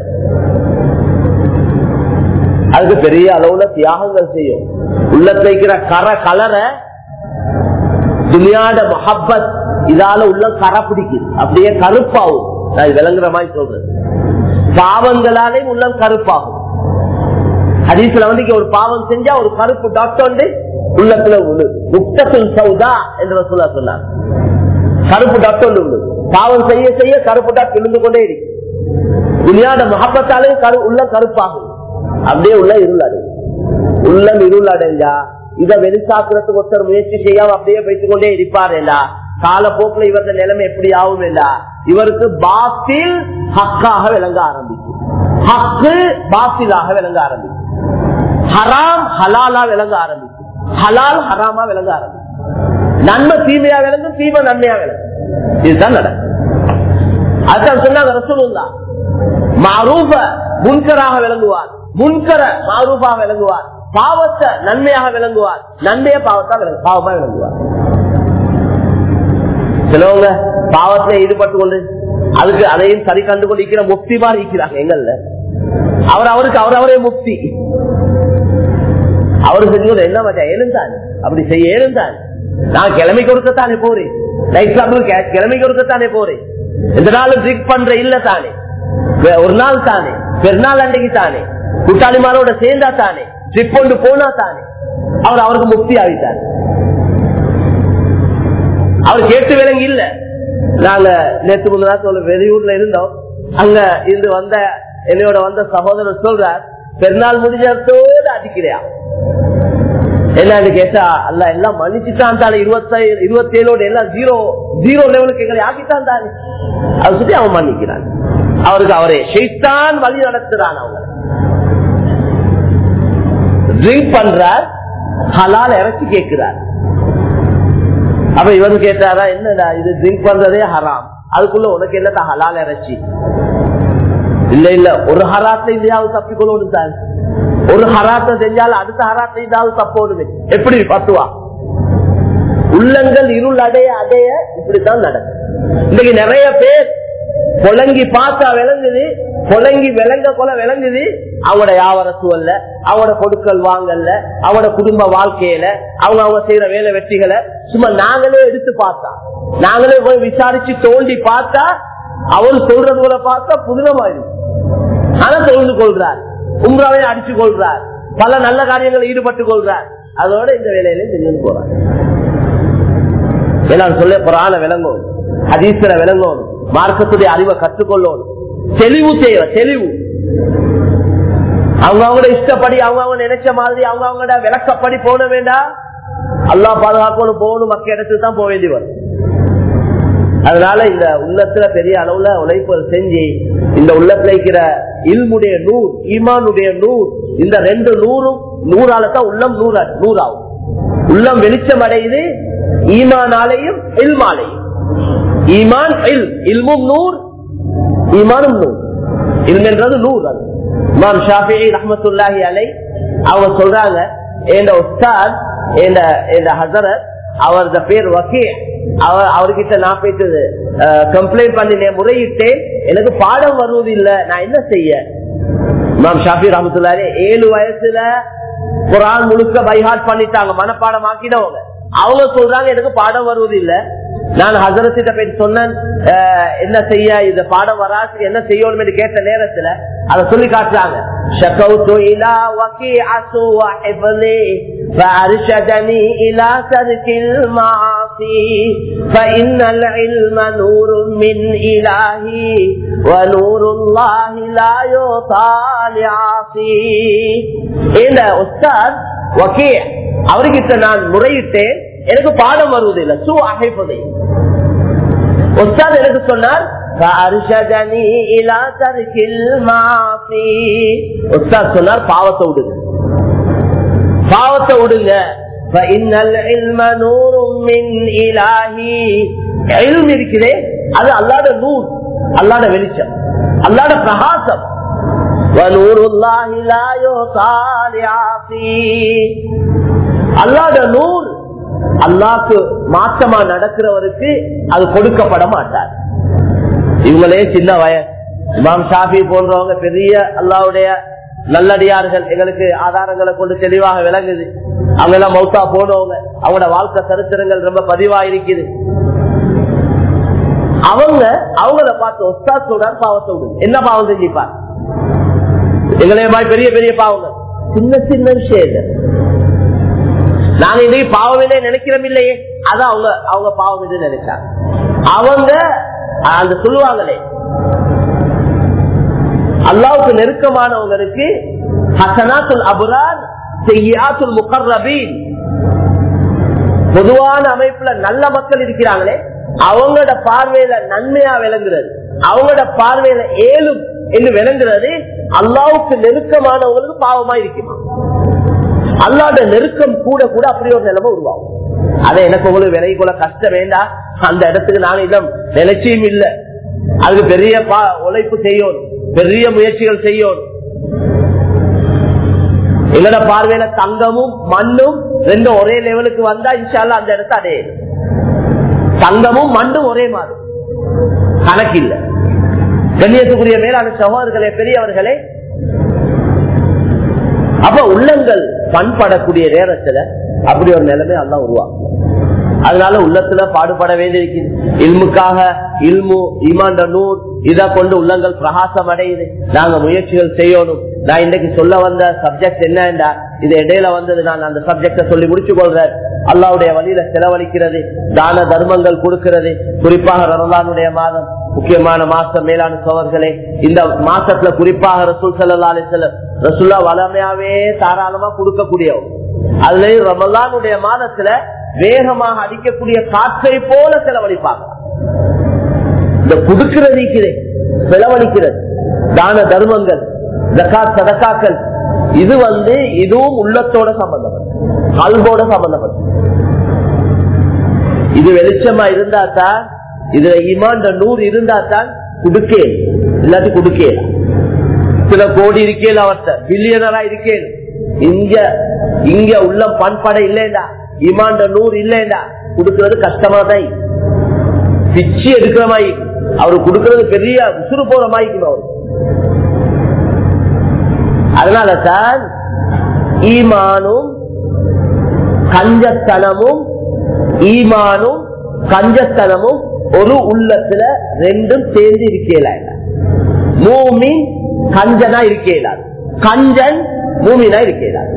அதுக்கு பெரிய அளவுல தியாகங்கள் செய்யும் உள்ளத்துல இருக்கிற கரை கலர துணியாட மஹப்பத் இதால உள்ள கரை பிடிக்குது அப்படியே கருப்பாகும் நான் விளங்குற மாதிரி சொல்றேன் பாவங்களாலே உள்ளம் கருப்பாகும் ஹதீஸ்ல வந்து ஒரு பாவம் செஞ்சா ஒரு கருப்பு டாக்டர் வந்து உள்ளத்துல உண்டு முக்தசுல் சௌதா என்று சொல்ல சொன்னார் கருப்பு டாக்டர் உண்டு பாவம் செய்ய செய்ய கருப்பு டாக்டர் இருந்து கொண்டே இருக்கு துணியாட மகப்பத்தாலே கரு உள்ள கருப்பாகும் அப்படியே உள்ள இருள் அடையும் உள்ளம் இருள் அடைஞ்சா இத வெளிசாக்குறதுக்கு ஒருத்தர் முயற்சி செய்யாம அப்படியே வைத்துக் கொண்டே இருப்பாரேண்டா காலப்போக்கில் இவரது நிலைமை எப்படி ஆகும் இவருக்கு பாத்தில் ஹக்காக விளங்க ஆரம்பிக்கும் ஹக்கு பாத்திலாக விளங்க ஆரம்பிக்கும் ஹராம் ஹலாலா விளங்க ஆரம்பிக்கும் ஹலால் ஹராமா விளங்க ஆரம்பிக்கும் நன்மை தீமையா விளங்கும் தீமை நன்மையா விளங்கும் இதுதான் நடக்கும் அதுதான் சொன்னாங்க ரசூலுல்லா மாரூப முன்கராக விளங்குவார் முன்கர மாரூபா விளங்குவார் பாவத்தை நன்மையாக விளங்குவார் நன்மைய பாவத்தா விளங்கு பாவமா விளங்குவார் சிலவங்க பாவத்துல ஈடுபட்டு கொண்டு அதுக்கு அதையும் சரி கண்டு கொண்டு இருக்கிற முக்தி மாதிரி இருக்கிறாங்க எங்கல்ல அவர் அவருக்கு அவர் அவரே முக்தி அவரு செஞ்சு என்ன மச்சா எழுந்தான் அப்படி செய்ய எழுந்தான் நான் கிழமை கொடுக்கத்தானே போறேன் நைட் கிளம்பு கிழமை கொடுக்கத்தானே போறேன் இந்த நாள் ட்ரிக் பண்ற இல்ல தானே ஒரு நாள் தானே பெருநாள் அன்றைக்கு தானே கூட்டாளிமாரோட சேர்ந்தா தானே ட்ரிப் கொண்டு போனா தானே அவர் அவருக்கு முக்தி ஆகிட்டார் அவர் கேட்டு விலங்கு இல்ல நாங்க நேற்று முந்தா சொல்ல வெளியூர்ல இருந்தோம் அங்க இருந்து வந்த என்னையோட வந்த சகோதரர் சொல்றார் பெருநாள் முடிஞ்சதோடு அடிக்கிறியா என்னன்னு கேட்டா அல்ல எல்லாம் மன்னிச்சுட்டான் தானே இருபத்தி இருபத்தி ஏழோட எல்லாம் ஜீரோ ஜீரோ லெவலுக்கு எங்களை ஆக்கிட்டான் தானே அதை சுத்தி அவன் மன்னிக்கிறான் அவருக்கு அவரே ஷெய்தான் வழி நடத்துறான் அவங்க ட்ரிங்க் பண்றார் ஹலால் இறச்சி கேட்கிறார் அப்ப இவரு கேட்டாரா என்னடா இது ட்ரிங்க் பண்றதே ஹராம் அதுக்குள்ள உனக்கு என்னடா ஹலால் இறைச்சி இல்ல இல்ல ஒரு ஹராத்தை இதையாவது தப்பிக்கொள்ளணும் தான் ஒரு ஹராத்தை செஞ்சாலும் அடுத்த ஹராத்தை இதாவது தப்போடுமே எப்படி பத்துவா உள்ளங்கள் இருள் அடைய அடைய இப்படித்தான் நடக்கும் இன்னைக்கு நிறைய பேர் பொலங்கி பார்த்தா விளங்குது பொலங்கி விளங்க கொல விளங்குது அவங்களோட வியாபார சூழல்ல அவங்களோட கொடுக்கல் வாங்கல்ல அவங்களோட குடும்ப வாழ்க்கையில அவங்க அவங்க செய்யற வேலை வெற்றிகளை சும்மா நாங்களே எடுத்து பார்த்தா நாங்களே போய் விசாரிச்சு தோண்டி பார்த்தா அவர் சொல்றது போல பார்த்தா புதுனமாயிடும் ஆனா தொழுந்து கொள்றார் உம்ராவை அடிச்சு கொள்றார் பல நல்ல காரியங்களில் ஈடுபட்டு கொள்றார் அதோட இந்த வேலையில செஞ்சு போறார் நான் சொல்ல புறான விளங்கும் ஹதீஸ்வர விளங்கும் மார்க்கத்துடைய அறிவை கற்றுக்கொள்ளணும் தெளிவு தேவை தெளிவு அவங்க அவங்களோட இஷ்டப்படி அவங்க அவங்க நினைச்ச மாதிரி அவங்க அவங்களோட விளக்கப்படி போன வேண்டாம் அல்லா பாதுகாக்கணும் போகணும் மக்க இடத்துக்கு தான் போக வேண்டி வரும் அதனால இந்த உள்ளத்துல பெரிய அளவுல உழைப்புகள் செஞ்சு இந்த உள்ளத்துல இருக்கிற இல்முடைய நூறு ஈமானுடைய நூறு இந்த ரெண்டு நூறும் நூறால தான் உள்ளம் நூறா நூறாகும் உள்ளம் வெளிச்சம் அடையுது ஈமானாலையும் இல்மாலையும் ஈமான் இல் இல்மும் நூர் ஈமானும் நூர் இல்மென்றது நூர் அது இமாம் ஷாஃபி ரஹமத்துல்லாஹி அலை அவங்க சொல்றாங்க என் உஸ்தாத் என் ஹசரத் அவரது பேர் வக்கீ அவர் அவர்கிட்ட நான் போயிட்டு கம்ப்ளைண்ட் பண்ணினேன் முறையிட்டேன் எனக்கு பாடம் வருவது இல்ல நான் என்ன செய்ய இமாம் ஷாஃபி ரஹமத்துல்லாஹி ஏழு வயசுல குரான் முழுக்க பைஹாட் பண்ணிட்டாங்க மனப்பாடம் ஆக்கினவங்க அவங்க சொல்றாங்க எனக்கு பாடம் வருவது இல்ல நான் ஹசரத்திட்ட போய் சொன்னேன் என்ன செய்ய இந்த பாடம் வராது என்ன செய்யணும் கேட்ட நேரத்துல அத சொல்லி காட்டுறாங்க فأرشدني إلى ترك المعاصي فإن العلم نور من إلهي ونور الله لا يعطى لعاصي இந்த உஸ்தாத் வக்கீ அவர்கிட்ட நான் முறையிட்டேன் எனக்கு பாடம் வருவதில்லை சூ அகைப்பதை உஸ்தாத் எனக்கு சொன்னார் சொன்னார் பாவத்தை விடுங்க பாவத்தை விடுங்க இருக்கிறே அது அல்லாட நூல் அல்லாட வெளிச்சம் அல்லாட பிரகாசம் அல்லாட நூல் அல்லாக்கு மாற்றமா நடக்கிறவருக்கு அது கொடுக்கப்பட மாட்டார் இவங்களே சின்ன வயசு இமாம் ஷாஃபி போன்றவங்க பெரிய அல்லாவுடைய நல்லடியார்கள் எங்களுக்கு ஆதாரங்களை கொண்டு தெளிவாக விளங்குது அவங்க எல்லாம் மௌத்தா போனவங்க அவங்களோட வாழ்க்கை சரித்திரங்கள் ரொம்ப பதிவா இருக்குது அவங்க அவங்கள பார்த்து ஒஸ்தாத் சொல்றாரு பாவத்தை விடுங்க என்ன பாவம் செஞ்சுப்பார் எங்களைய மாதிரி பெரிய பெரிய பாவங்கள் சின்ன சின்ன விஷயம் நாங்க இன்னைக்கு பாவமே நினைக்கிறோம் இல்லையே அதான் அவங்க அவங்க பாவம் இது நினைச்சாங்க அவங்க அந்த சொல்லுவாங்களே அல்லாவுக்கு நெருக்கமானவங்களுக்கு ஹசனாத்துல் அபுரான் செய்யாத்துல் முகர்ரபீன் பொதுவான அமைப்புல நல்ல மக்கள் இருக்கிறாங்களே அவங்களோட பார்வையில நன்மையா விளங்குறது அவங்களோட பார்வையில ஏழும் என்று விளங்குறது அல்லாவுக்கு நெருக்கமானவங்களுக்கு பாவமா இருக்குமா அல்லாட நெருக்கம் கூட கூட அப்படி ஒரு நிலைமை உருவாகும் அதை எனக்கு உங்களுக்கு விலை கூட கஷ்டம் வேண்டாம் அந்த இடத்துக்கு நான் இடம் நினைச்சியும் இல்லை அதுக்கு பெரிய உழைப்பு செய்யணும் பெரிய முயற்சிகள் செய்யணும் எங்களோட பார்வையில தங்கமும் மண்ணும் ரெண்டும் ஒரே லெவலுக்கு வந்தா இன்ஷால்ல அந்த இடத்த அடையும் தங்கமும் மண்ணும் ஒரே மாதிரி கணக்கில்ல கண்ணியத்துக்குரிய மேலான சகோதரர்களே பெரியவர்களே அப்ப உள்ளங்கள் பண்படக்கூடிய நேரத்துல அப்படி ஒரு நிலைமை எல்லாம் உருவாக்கும் அதனால உள்ளத்துல பாடுபட வேண்டியிருக்குது இல்முக்காக இல்மு இமாண்ட நூல் இதை கொண்டு உள்ளங்கள் பிரகாசம் அடையுது நாங்க முயற்சிகள் செய்யணும் நான் இன்னைக்கு சொல்ல வந்த சப்ஜெக்ட் என்னண்டா இது இடையில வந்தது நான் அந்த சப்ஜெக்ட சொல்லி முடிச்சு கொள்றேன் அல்லாவுடைய வழியில செலவழிக்கிறது தான தர்மங்கள் கொடுக்கிறது குறிப்பாக ரமலானுடைய மாதம் முக்கியமான மாசம் மேலான சோழர்களே இந்த மாசத்துல குறிப்பாக ரசூல் சல்லா அலிசல்லம் ரசுல்லா வளமையாவே தாராளமா கொடுக்கக்கூடியவங்க அதுலயும் ரமலானுடைய மாதத்துல வேகமாக அடிக்கக்கூடிய காற்றை போல செலவழிப்பாங்க இந்த குடுக்கிறது செலவழிக்கிறது தான தர்மங்கள் ஜக்காத் சதக்காக்கள் இது வந்து இதுவும் உள்ளத்தோட சம்பந்தப்பட்ட கல்வோட சம்பந்தப்பட்ட இது வெளிச்சமா இருந்தா தான் இதுல இமாண்ட நூறு இருந்தா தான் குடுக்கே இல்லாட்டி குடுக்கே சில கோடி இருக்கேன் அவர்த்த பில்லியனரா இருக்கேன் இங்க இங்க உள்ள பண்பட இல்லைண்டா இமாண்ட நூறு இல்லைண்டா குடுக்கிறது கஷ்டமா தான் பிச்சு எடுக்கிற மாதிரி அவரு கொடுக்கறது பெரிய உசுறு போற மாதிரி அவரு அதனால தான் ஈமானும் கஞ்சத்தனமும் ஈமானும் கஞ்சத்தனமும் ஒரு உள்ளத்துல ரெண்டும் சேர்ந்து இருக்கல மூமின் கஞ்சனா இருக்கலாது கஞ்சன் மூமினா இருக்கலாது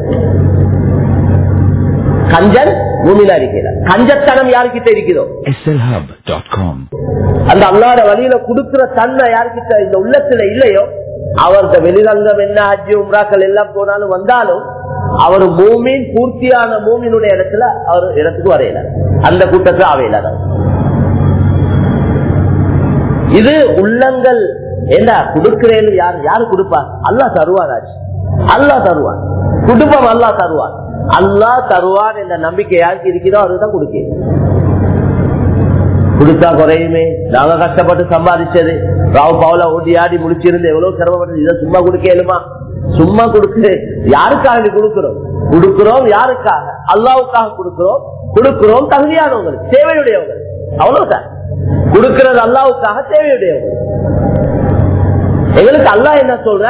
கஞ்சன் மூமினா இருக்கிறார் கஞ்சத்தனம் யாருக்கிட்ட இருக்கிறதோ slhub.com அந்த அல்லாட வழியில கொடுக்கிற தன்மை யாருக்கிட்ட இந்த உள்ளத்துல இல்லையோ அவரது வெளிரங்கம் என்ன அஜி உம்ராக்கள் எல்லாம் போனாலும் வந்தாலும் அவர் மூமின் பூர்த்தியான மூமினுடைய இடத்துல அவர் இடத்துக்கு வரையில அந்த கூட்டத்துல அவையில இது உள்ளங்கள் என்ன கொடுக்கிறேன் யார் யாரு கொடுப்பா அல்லா தருவாராச்சு அல்லா தருவான் குடும்பம் அல்லா தருவான் அல்லா தருவான் என்ற நம்பிக்கை யாருக்கு இருக்கிறதோ அதுதான் கொடுக்க கொடுத்தா குறையுமே நாங்க கஷ்டப்பட்டு சம்பாதிச்சது ராவ் பவுல ஓடி ஆடி முடிச்சிருந்து எவ்வளவு சிரமப்பட்டது இதை சும்மா கொடுக்கலுமா சும்மா கொடுக்க யாருக்காக கொடுக்கிறோம் கொடுக்கிறோம் யாருக்காக அல்லாவுக்காக கொடுக்கிறோம் கொடுக்கிறோம் தகுதியானவங்க தேவையுடையவங்க அவ்வளவுதான் கொடுக்கிறது அல்லாவுக்காக தேவையுடையவங்க எங்களுக்கு அல்லா என்ன சொல்ற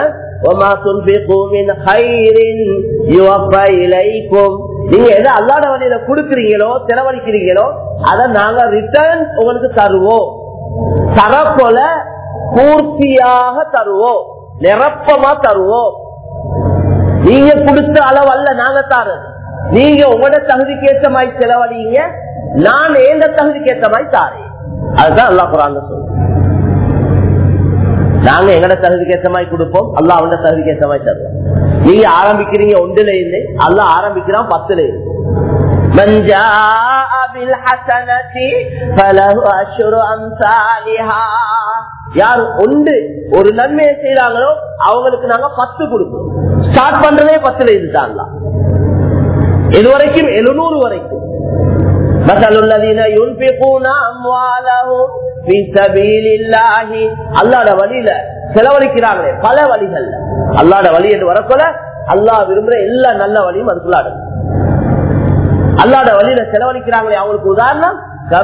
நீங்க எதை அல்லாட வழியில கொடுக்குறீங்களோ செலவழிக்கிறீங்களோ அதை நாங்க ரிட்டர்ன் உங்களுக்கு தருவோம் தரப்போல பூர்த்தியாக தருவோம் நிரப்பமா தருவோம் நீங்க கொடுத்த அளவு அல்ல நாங்க தாரது நீங்க உங்களோட தகுதிக்கு ஏற்ற மாதிரி செலவழிங்க நான் எந்த தகுதிக்கு ஏற்ற மாதிரி தாரேன் அதுதான் அல்லா குரான் சொல்றேன் நாங்க எங்கட தகுதிக்கு ஏற்ற மாதிரி கொடுப்போம் அல்லா அவன தகுதிக்கு ஏற்ற மாதிரி தருவோம் நீங்க ஆரம்பிக்கிறீங்க ஒன்றுல இருந்து அல்ல ஆரம்பிக்கிறான் பத்துல இருந்து من جاء بالحسنة فله أشر أمثالها யார் ஒன்று ஒரு நன்மையை செய்யறாங்களோ அவங்களுக்கு நாங்க பத்து கொடுப்போம் ஸ்டார்ட் பண்றதே பத்துல இதுதான் இது வரைக்கும் எழுநூறு வரைக்கும் مثل الذين ينفقون أموالهم في سبيل الله அல்லாட வழியில செலவழிக்கிறாங்களே பல வழிகள்ல அல்லாட வழி என்று வரக்கொல அல்லாஹ் விரும்புற எல்லா நல்ல வழியும் அதுக்குள்ள அடங்கும் அல்லாட வழியில செலவழிக்கிறாங்களே அவங்களுக்கு உதாரணம்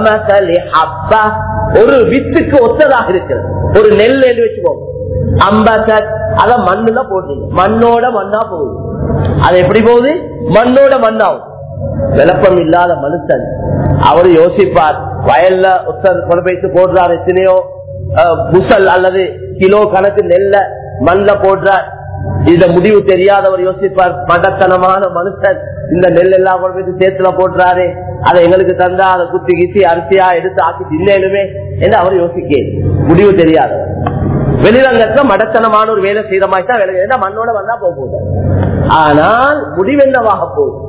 ஒரு வித்துக்கு ஒத்ததாக இருக்கிறது ஒரு நெல் என்று வச்சுக்கோங்க அம்பசத் அத மண்ணுல போடுறீங்க மண்ணோட மண்ணா போகுது அது எப்படி போகுது மண்ணோட மண்ணாகும் விளப்பம் இல்லாத மனுஷன் அவரு யோசிப்பார் வயல்ல ஒருத்தர் கொண்டு போயிட்டு போடுறார் எத்தனையோ புசல் அல்லது கிலோ கணக்கு நெல்ல மண்ல போடுறார் இந்த முடிவு தெரியாதவர் யோசிப்பார் மடத்தனமான மனுஷன் இந்த நெல் எல்லாம் கொண்டு போயிட்டு சேத்துல போட்டுறாரு அதை எங்களுக்கு தந்தா அதை குத்தி கித்தி அரிசியா எடுத்து ஆக்கி தின்னேனுமே என்று அவர் யோசிக்க முடிவு தெரியாதவர் வெளிரங்கத்துல மடத்தனமான ஒரு வேலை செய்த மாதிரி தான் வேலை ஏன்னா மண்ணோட வந்தா போக போகுது ஆனால் முடிவு என்னவாக போகுது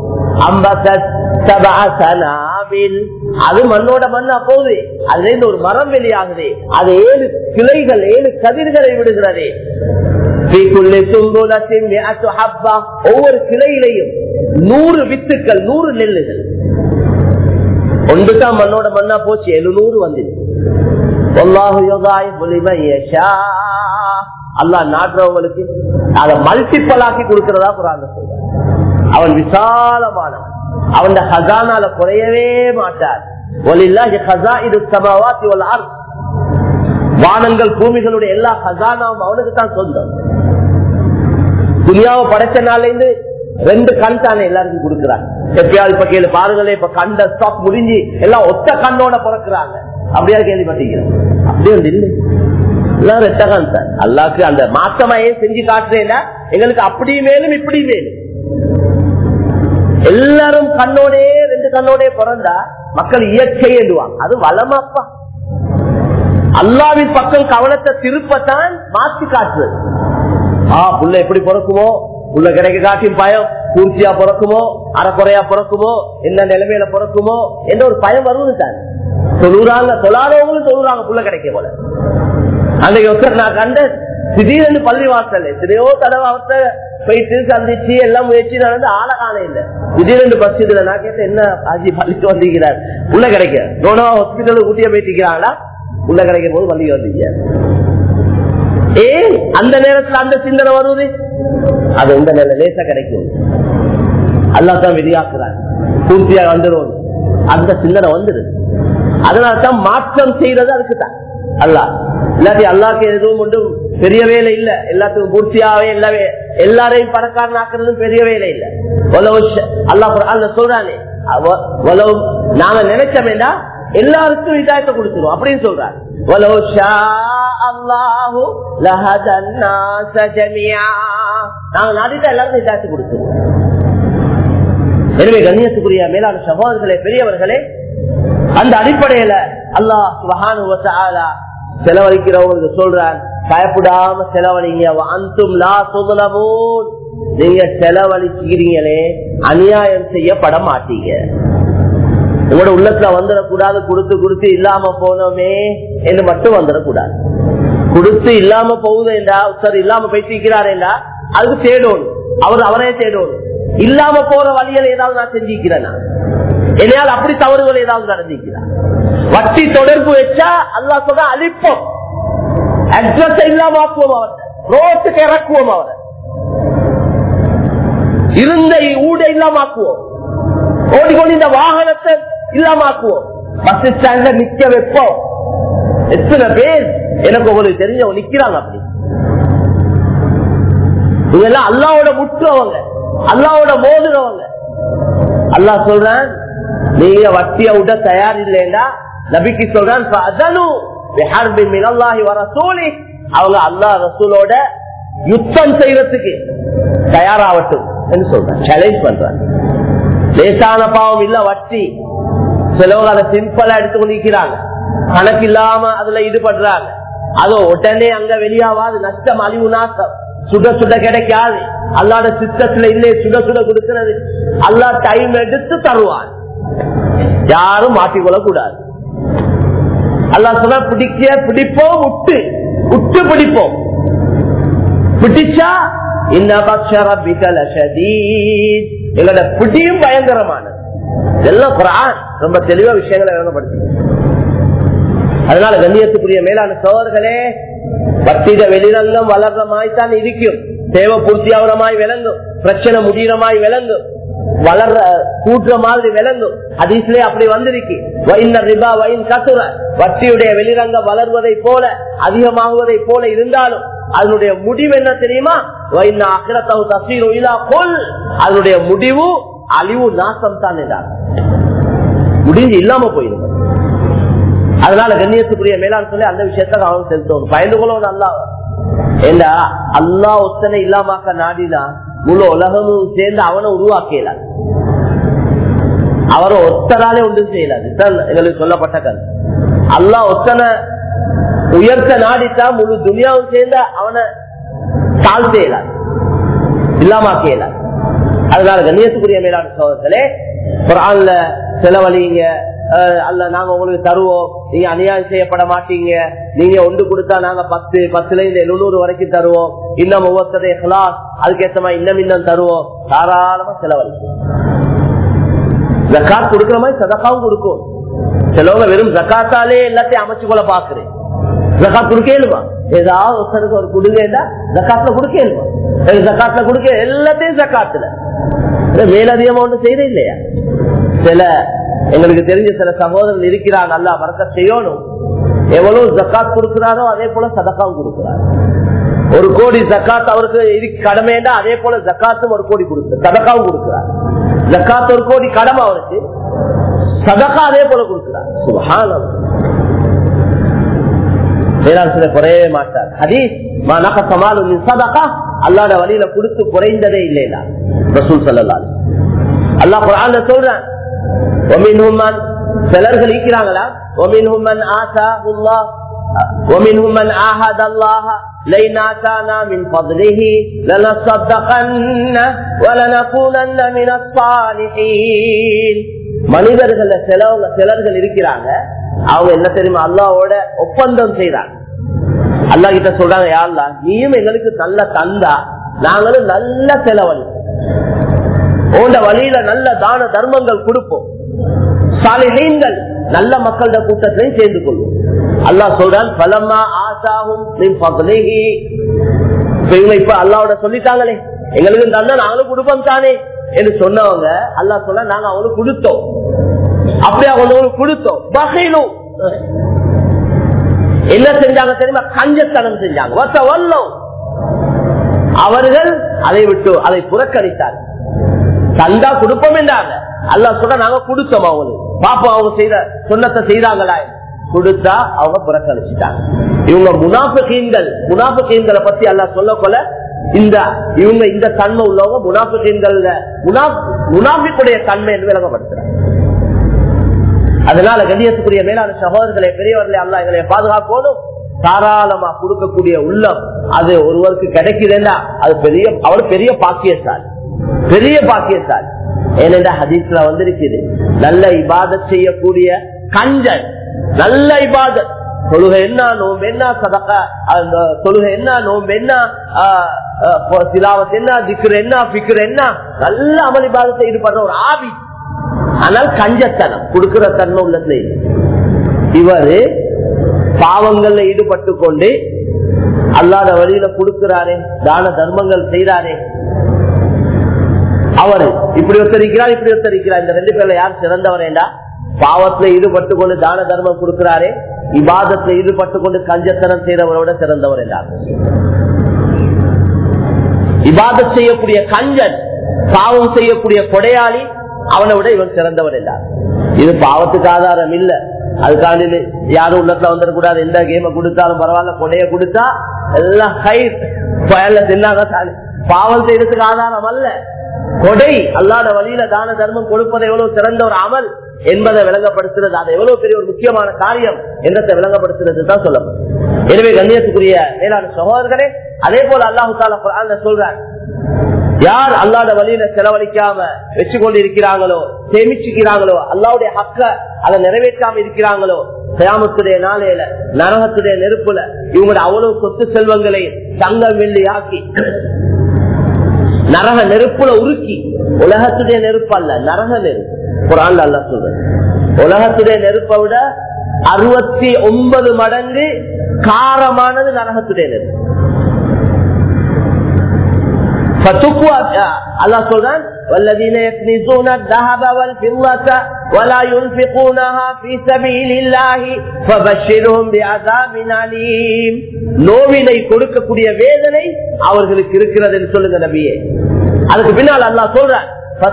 அது மண்ணோட மண்ணா போகுது அதுல இருந்து ஒரு மரம் வெளியாகுது அது ஏழு கிளைகள் ஏழு கதிர்களை விடுகிறது ஒவ்வொரு கிளையிலையும் நூறு வித்துக்கள் நூறு நெல்லுகள் ஒன்றுதான் மண்ணோட மண்ணா போச்சு எழுநூறு வந்தது அல்லா நாட்டுறவங்களுக்கு அதை மல்டிப்பல் ஆக்கி கொடுக்கிறதா குரான் சொல்ற அவன் விசாலமானவன் அவன் ஹசானால குறையவே மாட்டார் வானங்கள் பூமிகளுடைய எல்லா ஹசானாவும் அவனுக்கு தான் சொந்தம் துணியாவை படைச்ச நாள்ல இருந்து ரெண்டு கண் தானே எல்லாருக்கும் கொடுக்குறாங்க எப்பயாவது இப்ப கேளு பாருங்களே இப்ப கண்ட ஸ்டாக் முடிஞ்சு எல்லாம் ஒத்த கண்ணோட பிறக்கிறாங்க அப்படியா கேள்விப்பட்டீங்க அப்படியே வந்து இல்லை எல்லாம் ரெட்டகான் சார் அல்லாக்கு அந்த மாற்றமையே செஞ்சு காட்டுறேன் எங்களுக்கு அப்படி மேலும் இப்படி மேலும் எல்லாரும் கண்ணோடே ரெண்டு கண்ணோடே பிறந்தா மக்கள் இயற்கை எழுவாங்க அது வளமாப்பா அல்லாவின் பக்கம் கவனத்தை திருப்பத்தான் மாற்றி காட்டுறது ஆ புள்ள எப்படி பிறக்குமோ புள்ள கிடைக்க காட்டியும் பயம் பூர்த்தியா பிறக்குமோ அறக்குறையா பிறக்குமோ என்ன நிலைமையில பிறக்குமோ என்ற ஒரு பயம் வருவது தான் தொழுறாங்க தொழாதவங்களும் தொழுறாங்க புள்ள கிடைக்க போல அன்றைக்கு ஒருத்தர் நான் கண்ட திடீர்னு பள்ளி வாசல் எத்தனையோ தடவை அவர்த்த போயிட்டு சந்திச்சு எல்லாம் முயற்சி நடந்து ஆள காண இல்ல திடீர்னு பஸ் இதுல நான் கேட்டேன் என்ன ஆஜி பள்ளிக்கு வந்திருக்கிறார் உள்ள கிடைக்க நோனா ஹாஸ்பிட்டலுக்கு ஊட்டிய போயிட்டு உள்ள கிடைக்கும் போது பள்ளிக்கு வந்தீங்க ஏ அந்த நேரத்துல அந்த சிந்தனை வருவது அது இந்த நேர லேசா கிடைக்கும் அல்லாதான் வெளியாக்குறார் பூர்த்தியா வந்துடும் அந்த சிந்தனை வந்துடுது அதனால்தான் மாற்றம் செய்யறது அதுக்கு தான் அல்லா இல்லாட்டி அல்லாக்கு எதுவும் ஒன்றும் பெரிய வேலை இல்ல எல்லாத்துக்கும் பூர்த்தியாவே எல்லாவே எல்லாரையும் பணக்காரன் ஆக்குறதும் பெரிய வேலை இல்ல அல்லா சொல்றானே நாங்க நினைச்சோமேடா எல்லாருக்கும் இதாயத்தை கொடுத்துரும் அப்படின்னு சொல்றாரு நாங்க நாடிட்டு எல்லாருக்கும் இதாயத்தை கொடுத்துருவோம் எனவே கண்ணியத்துக்குரிய மேலான சகோதரர்களே பெரியவர்களே அந்த அடிப்படையில அல்லாஹ் சுபஹானு செலவழிக்கிறவங்களுக்கு சொல்றான் பயப்படாம செலவழிங்க அந்தும் லா சுதலமோன் நீங்க செலவழிச்சுக்கிறீங்களே அநியாயம் செய்யப்பட மாட்டீங்க உங்களோட உள்ளத்துல வந்துடக்கூடாது கொடுத்து கொடுத்து இல்லாம போனோமே என்று மட்டும் வந்துடக்கூடாது கொடுத்து இல்லாம போகுதுண்டா சார் இல்லாம போயிட்டு அதுக்கு தேடணும் அவர் அவரே தேடணும் இல்லாம போற வழிகளை ஏதாவது நான் செஞ்சிருக்கிறேன் என்னையால் அப்படி தவறுகள் ஏதாவது நடந்திருக்கிறார் வட்டி தொடர்பு வச்சா அல்லா சொல்ற அழிப்போம் அட்ரஸ் இல்லாம ஆக்குவோம் அவர் ரோட்டுக்கு இறக்குவோம் அவரை இருந்த ஊட இல்லாம ஆக்குவோம் ஓடிக்கொண்டு இந்த வாகனத்தை இல்லாம ஆக்குவோம் பஸ் ஸ்டாண்ட்ல நிக்க வைப்போம் எத்தனை பேர் எனக்கு உங்களுக்கு தெரிஞ்சவங்க நிக்கிறாங்க அப்படி இதெல்லாம் அல்லாவோட முற்றுவங்க அல்லாவோட மோதுறவங்க அல்லா சொல்றான் நீங்க வட்டிய விட தயார் இல்லைன்னா நபிக்கு சொல்றான் அவங்க அல்லா ரசூலோட யுத்தம் செய்யறதுக்கு தயாராகட்டும் என்று சொல்றான் சேலஞ்ச் பண்றான் லேசான பாவம் இல்ல வட்டி சிலவங்க அதை சிம்பிளா எடுத்து கொண்டிருக்கிறாங்க கணக்கு இல்லாம அதுல ஈடுபடுறாங்க அதோ உடனே அங்க வெளியாவாது நஷ்டம் அழிவு நாசம் சுட சுட கிடைக்காது அல்லாட சித்தத்துல இல்லையே சுட சுட கொடுக்கிறது அல்லா டைம் எடுத்து தருவான் யாரும் மாட்டிக்கொள்ள கூடாது அல்லா சொன்னா பிடிக்க பிடிப்போம் விட்டு விட்டு பிடிப்போம் பிடிச்சா இந்த பக்ஷர பிகல எங்களோட பிடியும் பயங்கரமானது எல்லாம் குரான் ரொம்ப தெளிவா விஷயங்களை விளங்கப்படுத்தி அதனால கண்ணியத்துக்குரிய மேலான சோழர்களே பக்தித வெளிரங்கம் வளர்றமாய்த்தான் இருக்கும் தேவை பூர்த்தியாவரமாய் விளங்கும் பிரச்சனை முடிகிறமாய் விளங்கும் வளர்ற கூட்டுற மாதிரி விளங்கும் அதிசலே அப்படி வந்திருக்கு ரிபா வைன் கசுர வட்டியுடைய வெளிரங்கம் வளர்வதை போல அதிகமாகுவதை போல இருந்தாலும் அதனுடைய முடிவு என்ன தெரியுமா அதனுடைய முடிவு அழிவு நாசம் தான் என்றார் முடிஞ்சு இல்லாம போயிடும் அதனால கண்ணியத்துக்குரிய மேலாண் சொல்லி அந்த விஷயத்த அவன் செலுத்தணும் பயந்து கொள்ளவும் நல்லா ஏண்டா அல்லா ஒத்தனை இல்லாமக்க நாடினா முழு உலகமும் சேர்ந்து அவனை உருவாக்கலாம் அவரை ஒத்தனாலே ஒன்றும் செய்யலாது எங்களுக்கு சொல்லப்பட்ட கருத்து அல்லா ஒத்தனை உயர்த்த நாடித்தா முழு துனியாவும் சேர்ந்து அவனை தாழ்த்த இயலாது இல்லாமக்க இயலாது அதனால கண்ணியத்துக்குரிய மேலான சோதர்களே குரான்ல செலவழிங்க அல்ல நாங்க உங்களுக்கு தருவோம் நீங்க அநியாயம் செய்யப்பட மாட்டீங்க நீங்க ஒன்று கொடுத்தா நாங்க பத்து பத்துல இருந்து எழுநூறு வரைக்கும் தருவோம் இன்னும் ஒவ்வொருத்தரை கிளாஸ் அதுக்கேற்ற மாதிரி இன்னும் இன்னும் தருவோம் தாராளமா செலவழிக்கும் ஜக்காத் கொடுக்கிற மாதிரி சதக்காவும் கொடுக்கும் சிலவங்க வெறும் ஜக்காத்தாலே எல்லாத்தையும் அமைச்சு கொள்ள பாக்குறேன் ஜக்காத் கொடுக்கலுமா ஏதாவது ஒருத்தருக்கு ஒரு கொடுங்க ஜக்காத்துல கொடுக்கலுமா ஜக்காத்துல கொடுக்க எல்லாத்தையும் ஜக்காத்துல மேலதிகமா ஒன்று செய்த இல்லையா சில எங்களுக்கு தெரிஞ்ச சில சகோதரர்கள் இருக்கிறாங்க நல்லா வரக்க செய்யணும் எவ்வளவு ஜக்காத் கொடுக்கிறாரோ அதே போல சதக்காவும் கொடுக்கிறார் ஒரு கோடி ஜக்காத் அவருக்கு இருக்கு கடமைண்டா அதே போல ஜக்காத்தும் ஒரு கோடி கொடுக்குறார் சதக்காவும் கொடுக்கிறார் ஜக்காத் ஒரு கோடி கடமை அவருக்கு சதக்கா அதே போல கொடுக்கிறார் சுகானம் குறையவே மாட்டார் ஹதீஸ் அல்லாட வழியில கொடுத்து குறைந்ததே இல்லையா ரசூல் சல்லா அல்லா குரான் சொல்றேன் சிலர்கள் இருக்கிறாங்களா ومنهم من آتاه الله ومنهم من عاهد الله لئن آتانا من فضله لنصدقن ولنكونن من الصالحين மனிதர்கள் சிலவங்க சிலர்கள் இருக்கிறாங்க அவங்க என்ன தெரியுமா அல்லாவோட ஒப்பந்தம் செய்யறாங்க அல்லா கிட்ட சொல்றாங்க யாருலா நீயும் எங்களுக்கு நல்ல தந்தா நாங்களும் நல்ல செலவழி உண்ட வழியில நல்ல தான தர்மங்கள் கொடுப்போம் சாலிகள் நல்ல மக்களோட கூட்டத்திலையும் சேர்ந்து கொள்வோம் அல்லா சொல்றான் பலமா ஆசாவும் இப்ப அல்லாவோட சொல்லிட்டாங்களே எங்களுக்கு தந்தா நாங்களும் கொடுப்போம் தானே என்று சொன்னவங்க அல்லா சொல்ல நாங்க அவங்களுக்கு கொடுத்தோம் அப்படியே அவங்களுக்கு கொடுத்தோம் வகையிலும் என்ன செஞ்சாங்க தெரியுமா கஞ்சத்தனம் செஞ்சாங்க வல்லம் அவர்கள் அதை விட்டு அதை புறக்கணித்தார்கள் தந்தா கொடுப்போம் என்றாங்க அல்லா சொல்ற நாங்க கொடுத்தோம் அவங்களுக்கு பாப்போம் அவங்க செய்த சொன்னத்தை செய்தாங்களா கொடுத்தா அவங்க புறக்கணிச்சுட்டாங்க இவங்க முனாபகீன்கள் முனாபகீன்களை பத்தி அல்லா சொல்ல கொள்ள இந்த இவங்க இந்த தன்மை உள்ளவங்க முனாபகீன்கள் முனாபிக்குடைய தன்மை என்று விளங்கப்படுத்துறாங்க அதனால கண்ணியத்துக்குரிய மேலான சகோதரர்களை பெரியவர்களை அல்லா எங்களை பாதுகாக்கணும் தாராளமா கொடுக்கக்கூடிய உள்ளம் அது ஒருவருக்கு கிடைக்குதுன்னா அது பெரிய அவர் பெரிய பாக்கியசாலி பெரிய பாக்கியசாலி ஏனென்றா ஹதீஸ்ல வந்திருக்குது நல்ல இபாதத் செய்யக்கூடிய கஞ்சன் நல்ல இபாதத் தொழுகை என்ன நோம்பு என்ன சதக்கா அந்த தொழுகை என்ன நோம்பு என்ன சிலாவத் என்ன திக்குற என்ன பிக்குற என்ன நல்ல அமல் இபாதத்தை ஈடுபடுற ஒரு ஆவி ஆனால் கஞ்சத்தனம் கொடுக்கிற தன்மை உள்ளதுல இல்லை. இவரு பாவங்கள்ல ஈடுபட்டு கொண்டு அல்லாத வழியில கொடுக்கிறாரே தான தர்மங்கள் செய்யறாரே அவரு இப்படி ஒத்தரிக்கிறார் இப்படி ஒத்தரிக்கிறார் இந்த ரெண்டு பேர்ல யார் சிறந்தவரேண்டா பாவத்துல ஈடுபட்டு கொண்டு தான தர்மம் கொடுக்கிறாரே இபாதத்துல ஈடுபட்டு கொண்டு கஞ்சத்தனம் செய்யறவரோட சிறந்தவர் என்றார் இபாதத் செய்யக்கூடிய கஞ்சன் பாவம் செய்யக்கூடிய கொடையாளி அவனை விட இவன் சிறந்தவர் என்றார் இது பாவத்துக்கு ஆதாரம் இல்ல அதுக்காண்டி யாரும் உள்ளத்துல வந்துடக்கூடாது எந்த கேம கொடுத்தாலும் பரவாயில்ல கொடைய கொடுத்தா எல்லாம் கை பயல்ல தின்னாங்க சாலி. பாவம் செய்யறதுக்கு ஆதாரம் அல்ல கொடை அல்லாத வழியில தான தர்மம் கொடுப்பது எவ்வளவு சிறந்த ஒரு அமல் என்பதை விளங்கப்படுத்துறது அது எவ்வளவு பெரிய ஒரு முக்கியமான காரியம் என்றதை விளங்கப்படுத்துறது தான் சொல்லப்படும் எனவே கண்ணியத்துக்குரிய மேலான சகோதரர்களே அதே போல அல்லாஹு தாலா குர்ஆன்ல சொல்றார் யார் அல்லாத வழியில செலவழிக்காம வச்சு கொண்டு இருக்கிறாங்களோ சேமிச்சுக்கிறாங்களோ அல்லாவுடைய ஹக்க அதை நிறைவேற்றாம இருக்கிறாங்களோ கியாமத்துடைய நாளையில நரகத்துடைய நெருப்புல இவங்களோட அவ்வளவு சொத்து செல்வங்களை தங்கம் வெள்ளி ஆக்கி நரக நெருப்புல உருக்கி உலகத்துடைய நெருப்பு அல்ல நரக நெருப்பு குரான் அல்ல சொல்ற உலகத்துடைய நெருப்பை விட அறுபத்தி ஒன்பது மடங்கு காரமானது நரகத்துடைய நெருப்பு அல்லா சொல்றான் والذين يكنزون الذهب والفضة ولا ينفقونها في سبيل الله فبشرهم بعذاب أليم நோவினை கொடுக்கக்கூடிய வேதனை அவர்களுக்கு இருக்கிறது என்று சொல்லுங்க நபியே அதுக்கு பின்னால் அல்லாஹ் சொல்றான்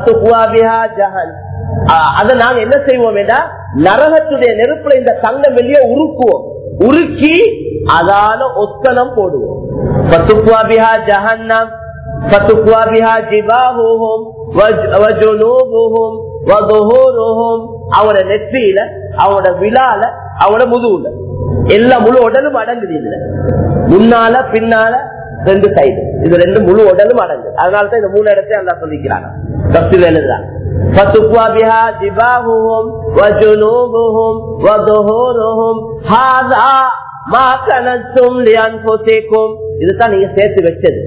அதை நாங்க என்ன செய்வோம் நரகத்துடைய நெருப்புல இந்த தங்கம் வெளியே உருக்குவோம் உருக்கி அதால ஒத்தனம் போடுவோம் ஜஹன்னம் فتقوى بها جباههم وجنوبهم وظهورهم அவட நெற்றியில அவட விழால அவட முதுகுல எல்லா முழு உடலும் அடங்குது இதுல முன்னால பின்னால ரெண்டு சைடு இது ரெண்டு முழு உடலும் அடங்கு அதனாலதான் இந்த மூணு இடத்தையும் அல்லா சொல்லிக்கிறாங்க தப்தில் எழுதுறாங்க فتقوى بها جباههم وجنوبهم وظهورهم هذا ما كنتم لأنفسكم இதுதான் நீங்க சேர்த்து வச்சது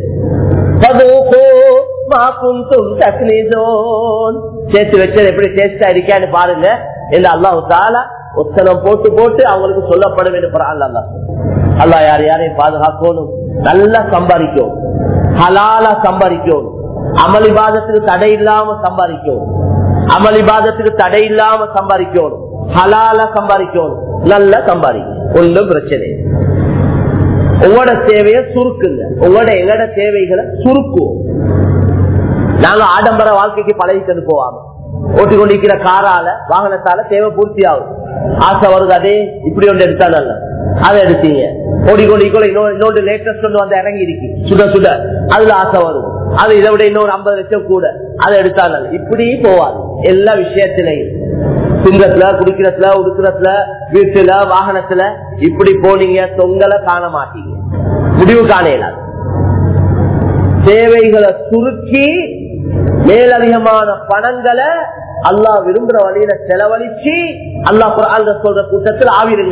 சேர்த்து வச்சது எப்படி டேஸ்டா இருக்கான்னு பாருங்க இந்த அல்லாஹு தாலா உத்தனம் போட்டு போட்டு அவங்களுக்கு சொல்லப்படும் என்று அல்லா அல்லா யார் யாரையும் பாதுகாக்கணும் நல்லா சம்பாதிக்கும் ஹலாலா சம்பாதிக்கும் அமளிபாதத்துக்கு தடை இல்லாம சம்பாதிக்கும் அமளிபாதத்துக்கு தடை இல்லாம சம்பாதிக்கணும் ஹலாலா சம்பாதிக்கணும் நல்லா சம்பாதிக்கும் ஒன்றும் பிரச்சனை உங்களோட தேவையை சுருக்குங்க உங்களோட எங்களோட தேவைகளை சுருக்குவோம் நாங்க ஆடம்பர வாழ்க்கைக்கு பழகிட்டு போவாங்க ஓட்டி கொண்டிருக்கிற காரால வாகனத்தால தேவை பூர்த்தி ஆகும் ஆசை வருது அதே இப்படி ஒன்று எடுத்தா நல்ல அதை எடுத்தீங்க ஓடிக்கொண்டிருக்கோம் இன்னொன்று லேட்டஸ்ட் ஒன்று வந்து இறங்கி இருக்கு சுட சுட அதுல ஆசை வரும் அது இதை விட இன்னொரு ஐம்பது லட்சம் கூட அதை எடுத்தா நல்ல இப்படி போவாது எல்லா விஷயத்திலையும் திங்கத்துல குடிக்கிறதுல உடுக்கிறதுல வீட்டுல வாகனத்துல இப்படி போனீங்க தொங்கலை காண மாட்டீங்க முடிவு காண இயலாது தேவைகளை சுருக்கி மேலதிகமான பணங்களை அல்லா விரும்புற வழியில செலவழிச்சு அல்லா குரான் சொல்ற கூட்டத்தில் ஆவிருங்க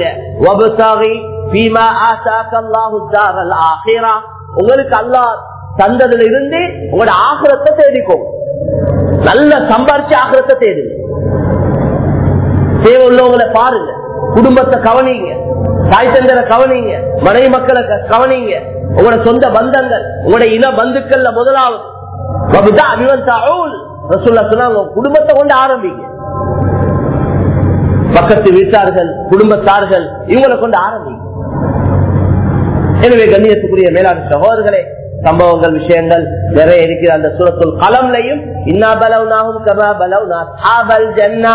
உங்களுக்கு அல்லா தந்ததுல இருந்து உங்களோட ஆகிரத்தை தேடிக்கும் நல்ல சம்பாரிச்சு ஆகிரத்தை தேடுங்க தேவை உள்ளவங்களை பாருங்க குடும்பத்தை கவனிங்க தாய் தந்தரை கவனிங்க மனைவி மக்களை கவனிங்க உங்களோட சொந்த பந்தங்கள் உங்களோட இன பந்துக்கள்ல முதலாவது குடும்பத்தை கொண்டு ஆரம்பிங்க பக்கத்து வீட்டார்கள் குடும்பத்தார்கள் இவங்களை கொண்டு ஆரம்பிங்க எனவே கண்ணியத்துக்குரிய மேலாண் சகோதரர்களே சம்பவங்கள் விஷயங்கள் நிறைய இருக்கிற அந்த சுரத்துல் கலம்லையும் இன்னா பலவுனாகும் கமா பலவுனா ஆபல் ஜன்னா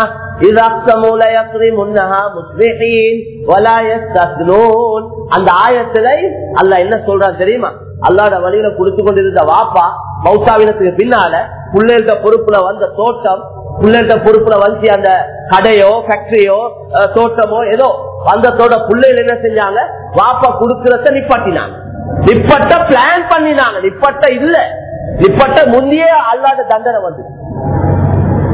அந்த ஆயத்துல அல்ல என்ன சொல்றான் தெரியுமா அல்லாட வழியில குடுத்து கொண்டிருந்த வாப்பா மௌசாவினத்துக்கு பின்னால பிள்ளைகிட்ட பொறுப்புல வந்த தோட்டம் பிள்ளைகிட்ட பொறுப்புல வந்து அந்த கடையோ ஃபேக்டரியோ தோட்டமோ ஏதோ அந்த தோட்ட பிள்ளைகள் என்ன செஞ்சாங்க வாப்பா குடுக்கறத நிப்பாட்டினாங்க நிப்பட்ட பிளான் பண்ணினாங்க நிப்பட்ட இல்ல நிப்பட்ட முந்தைய அல்லாத தண்டனை வந்து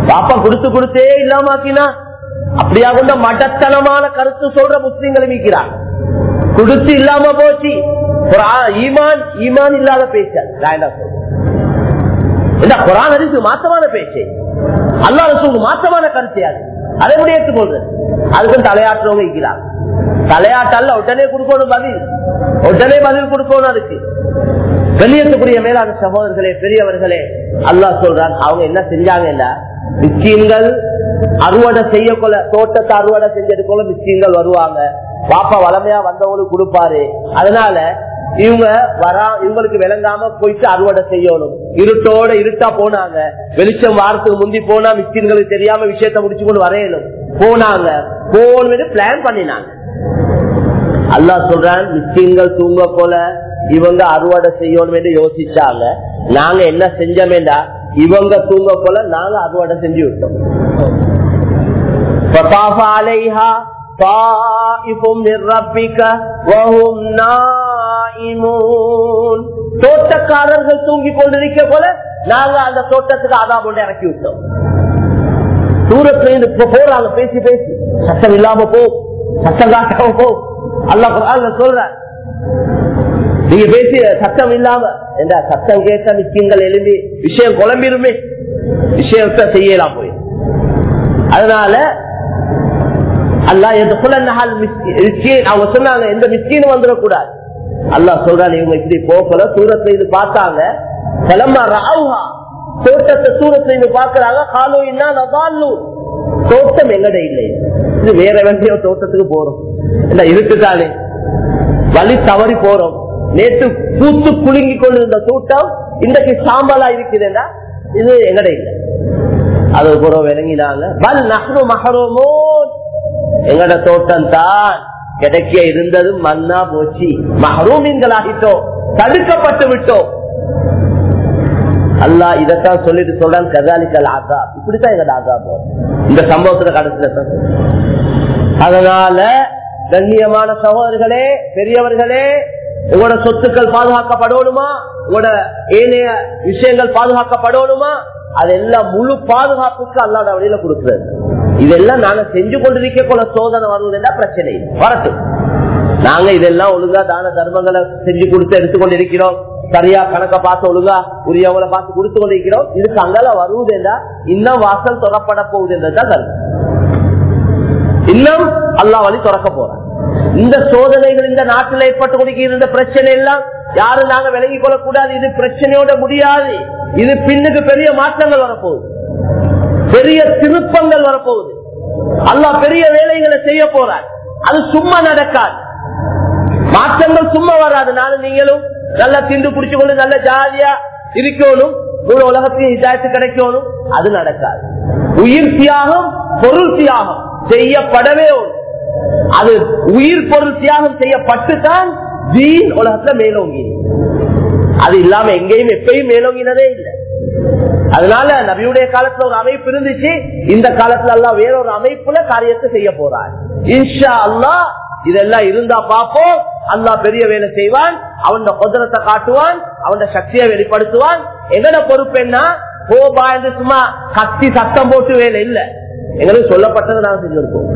பாப்பா கொடுத்து கொடுத்தே இல்லாமாக்கினா அப்படியா கொண்ட மடத்தனமான கருத்து சொல்ற முஸ்லீம்கள் மீக்கிறாங்க கொடுத்து இல்லாம போச்சு ஒரு ஆ- ஈமான் ஈமான் இல்லாத பேச்ச நான் என்ன சொல்றேன் இந்த குரான் ஹதீஸுக்கு மாற்றமான பேச்சு அல்லாஹ் ரசூலுக்கு மாற்றமான கருத்து அது அதை கூட ஏற்றுக்கொள்றது அதுக்கும் தலையாட்டுறவங்க இருக்கிறாங்க தலையாட்டல்ல உடனே கொடுக்கணும் பதில் உடனே பதில் கொடுக்கணும் அதுக்கு வெளியேற்றக்கூடிய மேலான சகோதரர்களே பெரியவர்களே அல்லாஹ் சொல்றான் அவங்க என்ன செஞ்சாங்கன்னா மிஸ்கீன்கள் அறுவடை செய்ய கொள்ள தோட்டத்தை அறுவடை செஞ்சது போல மிஸ்கீன்கள் வருவாங்க பாப்பா வளமையா வந்தவங்களுக்கு கொடுப்பாரு அதனால இவங்க வரா இவங்களுக்கு விளங்காம போயிட்டு அறுவடை செய்யணும் இருட்டோட இருட்டா போனாங்க வெளிச்சம் வாரத்துக்கு முந்தி போனா மிஸ்கின்களுக்கு தெரியாம விஷயத்த முடிச்சு கொண்டு வரையணும் போனாங்க போன பிளான் பண்ணினாங்க அல்லாஹ் சொல்றான் மிஸ்கின்கள் தூங்க போல இவங்க அறுவடை செய்யணும் என்று யோசிச்சாங்க நாங்க என்ன செஞ்சோமேண்டா இவங்க தூங்க போல நாங்க அறுவடை செஞ்சு விட்டோம் فطاف عليها طائف من ربك وهم نائمون தோட்டக்காரர்கள் தூங்கி கொண்டிருக்க போல நாங்க அந்த தோட்டத்துக்கு ஆதாம் கொண்டு இறக்கி விட்டோம் தூரத்துல இருந்து இப்ப போறாங்க பேசி பேசி சத்தம் இல்லாம போ சத்தம் காட்டாம போ அல்லா குர்ஆன்ல சொல்ற நீங்க பேசி சத்தம் இல்லாம என்ற சத்தம் கேட்க நிச்சயங்கள் எழுதி விஷயம் குழம்பிருமே விஷயத்தை செய்யலாம் போய் அதனால அல்லா அவங்க சொன்னாங்க எந்த மிஸ்கீனும் வந்துடக்கூடாது அல்லாஹ் சொல்றான் இவங்க இப்படி போகல தூரத்துல இது பார்த்தாங்க கிளம்ப ராவுஹா தோட்டத்தை தூரத்துல இருந்து பாக்குறாங்க காலோ இன்னா நதாலு தோட்டம் எங்கட இல்லை இது வேற வேண்டிய தோட்டத்துக்கு போறோம் இல்ல இருக்குதானே வழி தவறி போறோம் நேற்று பூத்து குலுங்கி கொண்டிருந்த தோட்டம் இன்றைக்கு சாம்பலா இருக்குதுன்னா இது எங்கட இல்லை அது கூட விளங்கினாங்க வல் நஹ்ரு மஹரூமூன் எங்கட தோட்டம் தான் கிடைக்க இருந்தது மண்ணா போச்சு மஹரூமீன்களாகிட்டோம் தடுக்கப்பட்டு விட்டோம் அல்லா இதத்தான் சொல்லிட்டு சொல்றான் கதாலிக்கல் ஆசா இப்படித்தான் எங்கட ஆசாப் இந்த சம்பவத்துல கடைசியில அதனால கண்ணியமான சகோதரர்களே பெரியவர்களே உங்களோட சொத்துக்கள் பாதுகாக்கப்படணுமா உங்களோட ஏனைய விஷயங்கள் பாதுகாக்கப்படணுமா அதெல்லாம் முழு பாதுகாப்புக்கு அல்லாத வழியில கொடுக்கிறது இதெல்லாம் நாங்க செஞ்சு கொண்டிருக்க போல சோதனை வருவதுன்னா பிரச்சனை இல்லை. வரட்டும் நாங்க இதெல்லாம் ஒழுங்கா தான தர்மங்களை செஞ்சு கொடுத்து எடுத்துக்கொண்டிருக்கிறோம் சரியா கணக்க பார்த்து ஒழுங்கா உரியவங்களை பார்த்து கொடுத்து கொண்டிருக்கிறோம் இதுக்கு அங்கால வருவதுன்னா இன்னும் வாசல் தொடப்பட போகுது என்றுதான் கருத்து இன்னும் அல்லா வழி திறக்க போறான் இந்த சோதனைகள் இந்த நாட்டில் ஏற்பட்டு கொண்டிருக்கிற இந்த பிரச்சனை எல்லாம் யாரும் நாங்க விலகிக் கொள்ளக்கூடாது இது பிரச்சனையோட முடியாது இது பின்னுக்கு பெரிய மாற்றங்கள் வரப்போகுது பெரிய திருப்பங்கள் வரப்போகுது அல்லாஹ் பெரிய வேலைகளை செய்ய போறார் அது சும்மா நடக்காது மாற்றங்கள் சும்மா வராது நானும் நீங்களும் நல்லா திண்டு குடிச்சு கொண்டு நல்ல ஜாலியா இருக்கணும் ஒரு உலகத்தையும் இதாயத்து கிடைக்கணும் அது நடக்காது உயிர் தியாகம் பொருள் தியாகம் செய்யப்படவே ஒன்று அது உயிர் பொருள் தியாகம் செய்யப்பட்டுதான் ஜீன் உலகத்துல மேலோங்கி அது இல்லாம எங்கேயும் எப்பயும் மேலோங்கினதே இல்லை அதனால நபியுடைய காலத்துல ஒரு அமைப்பு இருந்துச்சு இந்த காலத்துல எல்லாம் வேற ஒரு அமைப்புல காரியத்தை செய்ய போறார் இன்ஷா அல்லா இதெல்லாம் இருந்தா பாப்போம் அல்லா பெரிய வேலை செய்வான் அவன் கொதரத்தை காட்டுவான் அவன் சக்தியை வெளிப்படுத்துவான் எங்கட பொறுப்பு என்ன போபா என்று சும்மா கத்தி சத்தம் போட்டு வேலை இல்ல எங்களுக்கு சொல்லப்பட்டதை நாங்க செஞ்சிருக்கோம்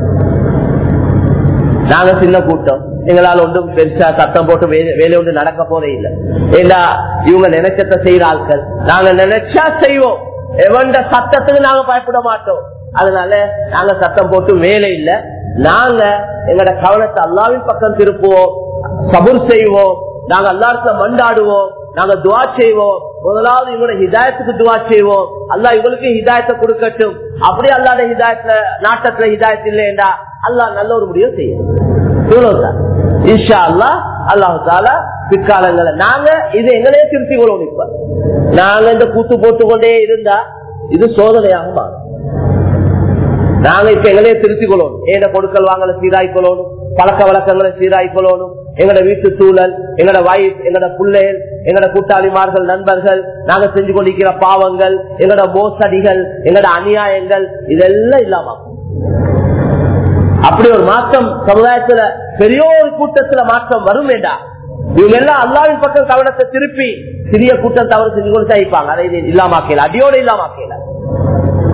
நாங்க சின்ன கூட்டம் எங்களால் ஒன்றும் பெருசா சத்தம் போட்டு வேலை- வேலை ஒன்று நடக்க போதே இல்லை ஏண்டா இவங்க நினைச்சத செய்யற ஆட்கள் நாங்க நினைச்சா செய்வோம் எவண்ட சத்தத்துக்கு நாங்க பயப்பட மாட்டோம் அதனால நாங்க சத்தம் போட்டு வேலை இல்லை நாங்க எங்கட கவனத்தை அல்லாவின் பக்கம் திருப்புவோம் சபுர் செய்வோம் நாங்க எல்லாருக்கும் மண்டாடுவோம் நாங்க துவா செய்வோம் முதலாவது இவங்களோட ஹிதாயத்துக்கு துவா செய்வோம் அல்லா இவங்களுக்கு ஹிதாயத்தை கொடுக்கட்டும் அப்படியே அல்லாத ஹிதாயத்துல நாட்டத்துல ஹிதாயத்து இல்லையா அல்லா நல்ல ஒரு முடிவு செய்யும் இவ்வளவுதான் இன்ஷா அல்லா அல்லாஹு தாலா பிற்காலங்களை நாங்க இது எங்களையே திருத்தி கொள்வோம் இப்ப நாங்க இந்த கூத்து போட்டு கொண்டே இருந்தா இது சோதனையாக மாறும் நாங்க இப்ப எங்களையே திருத்திக் கொள்ளணும் ஏன கொடுக்கல் வாங்கல சீராய்க்கொள்ளணும் பழக்க வழக்கங்களை சீராய்க்கொள்ளணும் எங்கட வீட்டு சூழல் எங்கட வைஃப் எங்கட பிள்ளைகள் எங்கட கூட்டாளிமார்கள் நண்பர்கள் நாங்க செஞ்சு கொண்டிருக்கிற பாவங்கள் எங்கட மோசடிகள் எங்கட அநியாயங்கள் இதெல்லாம் இல்லாம அப்படி ஒரு மாற்றம் சமுதாயத்துல பெரிய ஒரு கூட்டத்துல மாற்றம் வரும் வேண்டாம் இவங்க எல்லாம் அல்லாவின் பக்கம் கவனத்தை திருப்பி சிறிய கூட்டம் தவறு செஞ்சு கொண்டு இருப்பாங்க அதை இது இல்லாமக்கல அடியோட இல்லாமக்கல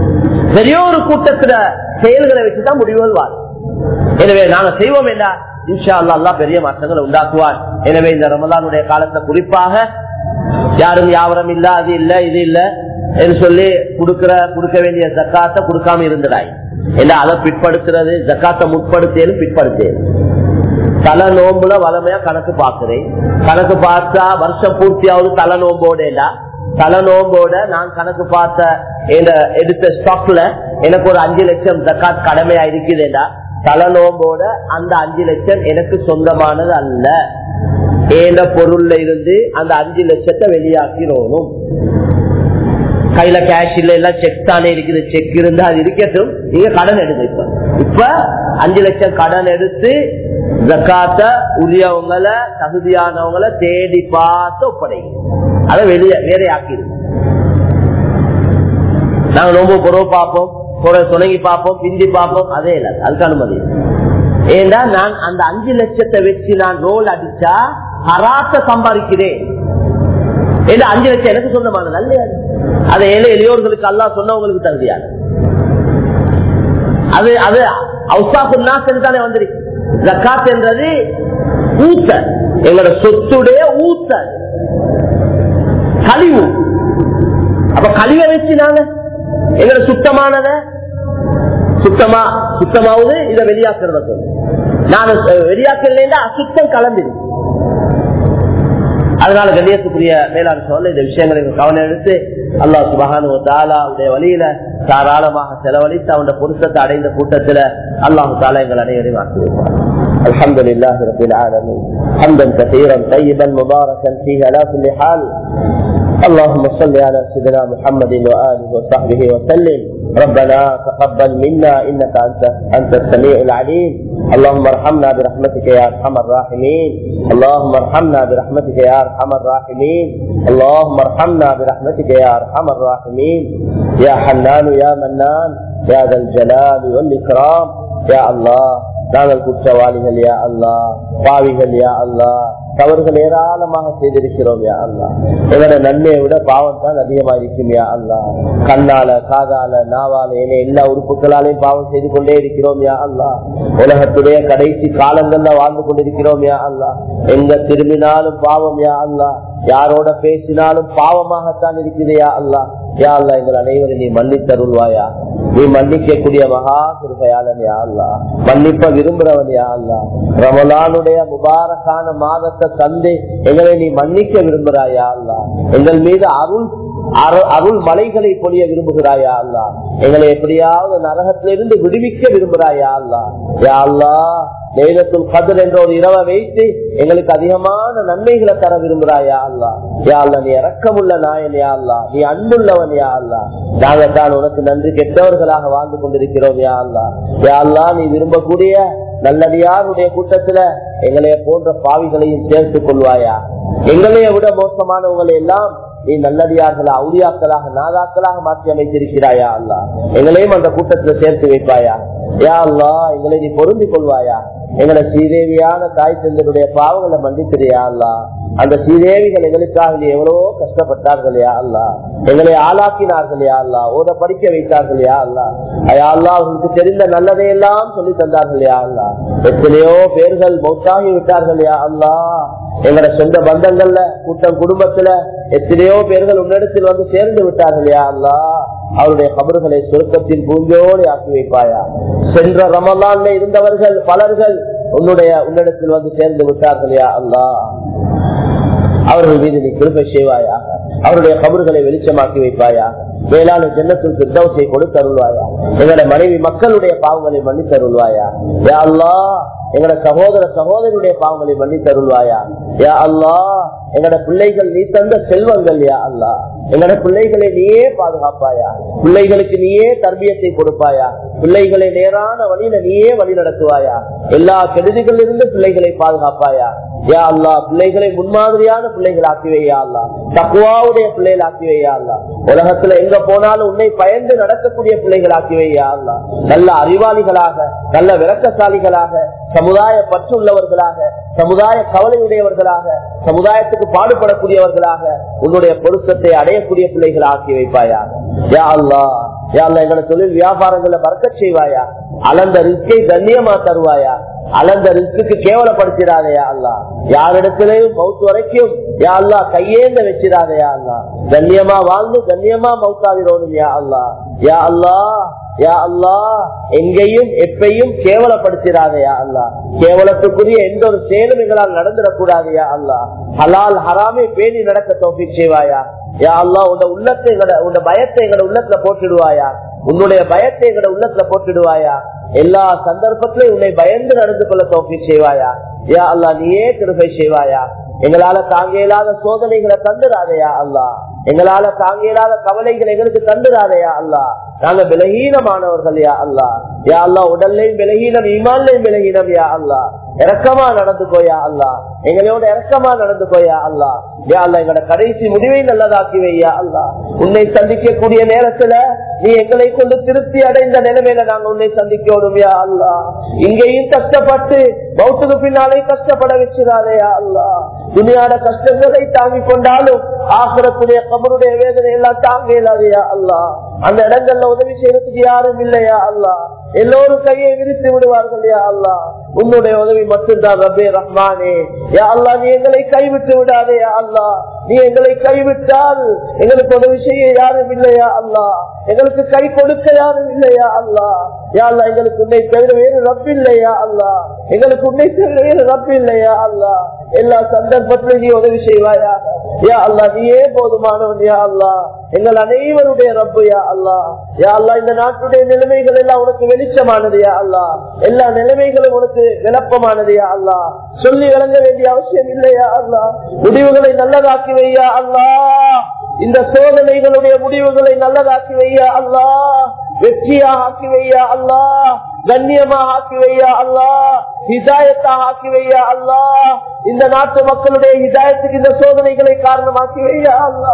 பெரிய ஒரு கூட்டத்துல செயல்களை வச்சுதான் முடிவுகள் வாழும் எனவே நாங்க செய்வோம் என்ன இன்ஷா அல்லா அல்லா பெரிய மாற்றங்களை உண்டாக்குவார் எனவே இந்த ரமலானுடைய காலத்துல குறிப்பாக யாரும் யாவரம் இல்ல அது இல்ல இது இல்ல என்று சொல்லி கொடுக்கிற கொடுக்க வேண்டிய ஜக்காத்த கொடுக்காம இருந்துடாய் ஏன்னா அதை பிற்படுத்துறது ஜக்காத்தை முற்படுத்தேனும் பிற்படுத்தேன் தலை நோம்புல வளமையா கணக்கு பாக்குறேன் கணக்கு பார்த்தா வருஷம் பூர்த்தியாவது தலை நோம்போட தலை நோம்போட நான் கணக்கு பார்த்த இந்த- எடுத்த ஸ்டாக்ல எனக்கு ஒரு அஞ்சு லட்சம் ஜக்காத் கடமையா இருக்குதுடா தலை நோம்போட அந்த அஞ்சு லட்சம் எனக்கு சொந்தமானது அல்ல ஏன பொருள்ல இருந்து அந்த அஞ்சு லட்சத்தை வெளியாக்கிறோனும் கையில கேஷ் இல்ல எல்லாம் செக் தானே இருக்குது செக் இருந்து அது இருக்கட்டும் நீங்க கடன் எடுங்க இப்ப இப்ப அஞ்சு லட்சம் கடன் எடுத்து ஜக்காத்த உரியவங்களை தகுதியானவங்களை தேடி பார்த்து ஒப்படைங்க அதை வெளியே வேற ஆக்கிடுங்க நாங்க ரொம்ப பொறவு பார்ப்போம் பொற துணங்கி பார்ப்போம் பிந்தி பார்ப்போம் அதே இல்லை அதுக்கு அனுமதி இல்லை. ஏண்டா நான் அந்த அஞ்சு லட்சத்தை வச்சு நான் ரோல் அடிச்சா ஹராச சம்பாதிக்கிறேன் ஏன்னா அஞ்சு லட்சம் எனக்கு சொந்தமானது அல்லையா அது ஏழை எளியோர்களுக்கு அல்லா சொன்னவங்களுக்கு தகுதியாது அது அது அவுசாக்கு தானே வந்துருக்கு ஜக்காத் என்றது ஊத்த எங்களோட சொத்துடைய ஊத்த அது. கழிவு அப்ப கழிவை வச்சு நாங்க எங்களோட சுத்தமானத சுத்தமா சுத்தமாவது இதை வெளியாக்குறத சொல்லு நான் வெளியாக்கல அசுத்தம் கலந்துரு அதனால கண்ணியத்துக்குரிய மேலாண் சொல்ல இந்த விஷயங்களை கவனம் எடுத்து அல்லாஹ் சுபஹானு தாலாவுடைய வழியில தாராளமாக செலவழித்து அவனுடைய பொருத்தத்தை அடைந்த கூட்டத்துல அல்லாஹு தாலா எங்கள் அனைவரையும் ஆக்கி வைப்பார் الحمد لله رب العالمين حمدا كثيرا طيبا مباركا فيه على كل حال اللهم صل على سيدنا محمد واله وصحبه وسلم ربنا تقبل منا انك انت انت السميع العليم اللهم ارحمنا برحمتك يا ارحم الراحمين اللهم ارحمنا برحمتك يا ارحم الراحمين اللهم ارحمنا برحمتك يا ارحم الراحمين يا حنان يا منان يا ذا الجلال والاكرام يا الله நாங்கள் குற்றவாளிகள் யா அல்லா பாவிகள் யா அல்லா தவறுகள் ஏராளமாக செய்திருக்கிறோம் யா அல்லா எங்களோட நன்மையை விட பாவம் தான் அதிகமா இருக்கும் யா அல்லா கண்ணால காதால நாவால என எல்லா உறுப்புகளாலையும் பாவம் செய்து கொண்டே இருக்கிறோம் யா அல்லா உலகத்துடைய கடைசி காலங்கள்ல வாழ்ந்து கொண்டிருக்கிறோம் யா அல்லா எங்க திரும்பினாலும் பாவம் யா அல்லா யாரோட பேசினாலும் பாவமாகத்தான் இருக்குது யா அல்லா யா அல்லா எங்கள் அனைவரும் நீ மன்னித்தருள்வாயா நீ மன்னிக்கக்கூடிய மகா கிருபையாளன் யா அல்லா மன்னிப்ப விரும்புறவன் யா அல்லா ரமலானுடைய முபாரக்கான மாதத்தை தந்து எங்களை நீ மன்னிக்க விரும்புறாயா அல்லா எங்கள் மீது அருள் அரு- அருள் மலைகளை பொழிய விரும்புகிறாயா அல்லா எங்களை எப்படியாவது நரகத்திலிருந்து விடுவிக்க விரும்புகிறாயா அல்லா யா அல்லா லைலத்துல் கதிர் என்ற ஒரு இரவை வைத்து எங்களுக்கு அதிகமான நன்மைகளை தர விரும்புகிறாயா அல்லா யா அல்லா நீ இறக்கமுள்ள நாயன் யா அல்லா நீ அன்புள்ளவன் யா அல்லா நாங்கள் தான் உனக்கு நன்றி கெட்டவர்களாக வாழ்ந்து கொண்டிருக்கிறோம் யா அல்லா யா அல்லா நீ விரும்பக்கூடிய நல்லடியாருடைய கூட்டத்துல எங்களைய போன்ற பாவிகளையும் சேர்த்துக் கொள்வாயா எங்களைய விட மோசமானவங்களை எல்லாம் நீ நல்லடியார்களா அவுளியாக்களாக நாதாக்களாக மாற்றி அமைத்திருக்கிறாயா அல்லா எங்களையும் அந்த கூட்டத்துல சேர்த்து வைப்பாயா யா அல்லா எங்களை நீ பொருந்திக் கொள்வாயா எங்களை ஸ்ரீதேவியான தாய் தந்தனுடைய பாவங்களை மன்னித்திரியா அல்லா அந்த ஸ்ரீதேவிகள் எங்களுக்காக நீ எவ்வளவோ கஷ்டப்பட்டார்கள் யா அல்லா எங்களை ஆளாக்கினார்கள் யா அல்லா ஓத படிக்க வைத்தார்கள் யா அல்லா யா அல்லா அவங்களுக்கு தெரிந்த நல்லதையெல்லாம் சொல்லி தந்தார்கள் யா அல்லா எத்தனையோ பேர்கள் மௌத்தாகி விட்டார்கள் யா அல்லா எங்களோட சொந்த பந்தங்கள்ல கூட்டம் குடும்பத்துல எத்தனையோ பேர்கள் உன்னிடத்தில் வந்து சேர்ந்து விட்டார்கள் யா அல்லா அவருடைய கபறுகளை சுருக்கத்தின் பூஞ்சோடு ஆக்கி வைப்பாயா சென்ற ரமலான்ல இருந்தவர்கள் பலர்கள் உன்னுடைய உன்னிடத்தில் வந்து சேர்ந்து விட்டார்கள் யா அல்லா அவர்கள் மீது நீ கிருப்பை செய்வாயா அவருடைய கபறுகளை வெளிச்சமாக்கி வைப்பாயா மேலான ஜன்னத்தில் சித்தவசை கொடுத்தருள்வாயா எங்களோட மனைவி மக்களுடைய பாவங்களை மன்னித்தருள்வாயா யா அல்லா எங்களோட சகோதர சகோதரியுடைய பாவங்களை மன்னித்தருள்வாயா யா அல்லா எங்களோட பிள்ளைகள் நீ தந்த செல்வங்கள் யா அல்லா எங்களோட பிள்ளைகளை நீயே பாதுகாப்பாயா பிள்ளைகளுக்கு நீயே தர்பியத்தை கொடுப்பாயா பிள்ளைகளை நேரான வழியில நீயே வழி நடத்துவாயா எல்லா கெடுதிகளில் இருந்து பிள்ளைகளை பாதுகாப்பாயா யா அல்லா பிள்ளைகளை முன்மாதிரியான பிள்ளைகள் ஆக்கிவையா அல்லா தக்குவாவுடைய பிள்ளைகள் ஆக்கிவையா அல்லா உலகத்துல எங்க போனாலும் உன்னை பயந்து நடக்கக்கூடிய பிள்ளைகள் ஆக்கிவையா அல்லா நல்ல அறிவாளிகளாக நல்ல விளக்கசாலிகளாக சமுதாய பற்றுள்ளவர்களாக சமுதாய கவலையுடையவர்களாக சமுதாயத்துக்கு பாடுபடக்கூடியவர்களாக உன்னுடைய பொருத்தத்தை அடையக்கூடிய பிள்ளைகள் ஆக்கி வைப்பாயா யா அல்லா யா அல்லா எங்களோட தொழில் வியாபாரங்களை மறக்க செய்வாயா அளந்த ரிஸ்கை கண்ணியமா தருவாயா அளந்த ரிஸ்க்கு கேவலப்படுத்திடாதயா அல்லா யாரிடத்திலையும் மவுத்து வரைக்கும் யா அல்லா கையேந்த வச்சிடாதயா அல்லா கண்ணியமா வாழ்ந்து கண்ணியமா மவுத்தாவிரோடும் யா அல்லா யா அல்லா யா அல்லா எங்கேயும் எப்பையும் கேவலப்படுத்திடாதயா அல்லா கேவலத்துக்குரிய எந்த ஒரு செயலும் எங்களால் நடந்துடக்கூடாது யா அல்லா ஹலால் ஹராமே பேணி நடக்க தோப்பி செய்வாயா யா அல்லா உன் உள்ளத்தை உன் பயத்தை எங்களோட உள்ளத்துல போட்டுடுவாயா உன்னுடைய பயத்தை எங்களோட உள்ளத்துல போட்டுடுவாயா எல்லா சந்தர்ப்பத்திலையும் உன்னை பயந்து நடந்து கொள்ள தோப்பி செய்வாயா யா அல்லா நீயே கிருபை செய்வாயா எங்களால தாங்க இயலாத சோதனைகளை தந்துடாதையா அல்லா எங்களால தாங்க இயலாத கவலைகளை எங்களுக்கு தந்துடாதையா அல்லா நாங்க விலகீனமானவர்கள் யா அல்லா யா அல்லா உடல்லையும் விலகீனம் ஈமான்லையும் விலகீனம் யா அல்லா இறக்கமா நடந்து போயா அல்லா எங்களோட இறக்கமா நடந்து போயா அல்லா யா அல்லா எங்களோட கடைசி முடிவை நல்லதாக்கி வையா அல்லா உன்னை சந்திக்கக்கூடிய நேரத்துல நீ எங்களை கொண்டு திருப்தி அடைந்த நிலைமையில நாங்க உன்னை சந்திக்கணும் யா அல்லா இங்கேயும் கஷ்டப்பட்டு பௌத்துக்கு பின்னாலே கஷ்டப்பட வச்சிடாதயா அல்லா துணியாட கஷ்டங்களை தாங்கிக் கொண்டாலும் ஆசிரத்துடைய கபருடைய வேதனை எல்லாம் தாங்க இயலாதையா அல்லா அந்த இடங்கள்ல உதவி செய்யறதுக்கு யாரும் இல்லையா அல்லா எல்லோரும் கையை விரித்து விடுவார்கள் யா அல்லா உன்னுடைய உதவி மட்டும்தான் ரபே ரஹ்மானே யா அல்லா நீ எங்களை கைவிட்டு விடாதே யா அல்லா நீ எங்களை கைவிட்டால் எங்களுக்கு உதவி செய்ய யாரும் இல்லையா அல்லா எங்களுக்கு கை கொடுக்க யாரும் இல்லையா அல்லா யா அல்லா எங்களுக்கு உன்னை தவிர வேறு ரப் இல்லையா அல்லா எங்களுக்கு உன்னை தவிர வேறு ரப் இல்லையா அல்லா எல்லா சந்தர்ப்பத்திலும் நீ உதவி செய்வாயா யா அல்லா நீயே போதுமானவன் யா அல்லா எங்கள் அனைவருடைய ரப்பு யா அல்லா யா அல்லா இந்த நாட்டுடைய நிலைமைகள் எல்லாம் உனக்கு வெளிச்சமானது யா அல்லா எல்லா நிலைமைகளும் உனக்கு விளப்பமானது யா அல்லா சொல்லி விளங்க வேண்டிய அவசியம் இல்லையா அல்லா முடிவுகளை நல்லதாக்கி வையா அல்லா இந்த சோதனைகளுடைய முடிவுகளை நல்லதாக்கி வையா அல்லா வெற்றியா ஆக்கி வையா அல்லா கண்ணியமா ஆக்கி வையா அல்லா ஹிதாயத்தா ஆக்கி வையா அல்லா இந்த நாட்டு மக்களுடைய ஹிதாயத்துக்கு இந்த சோதனைகளை காரணமாக்கி வையா அல்லா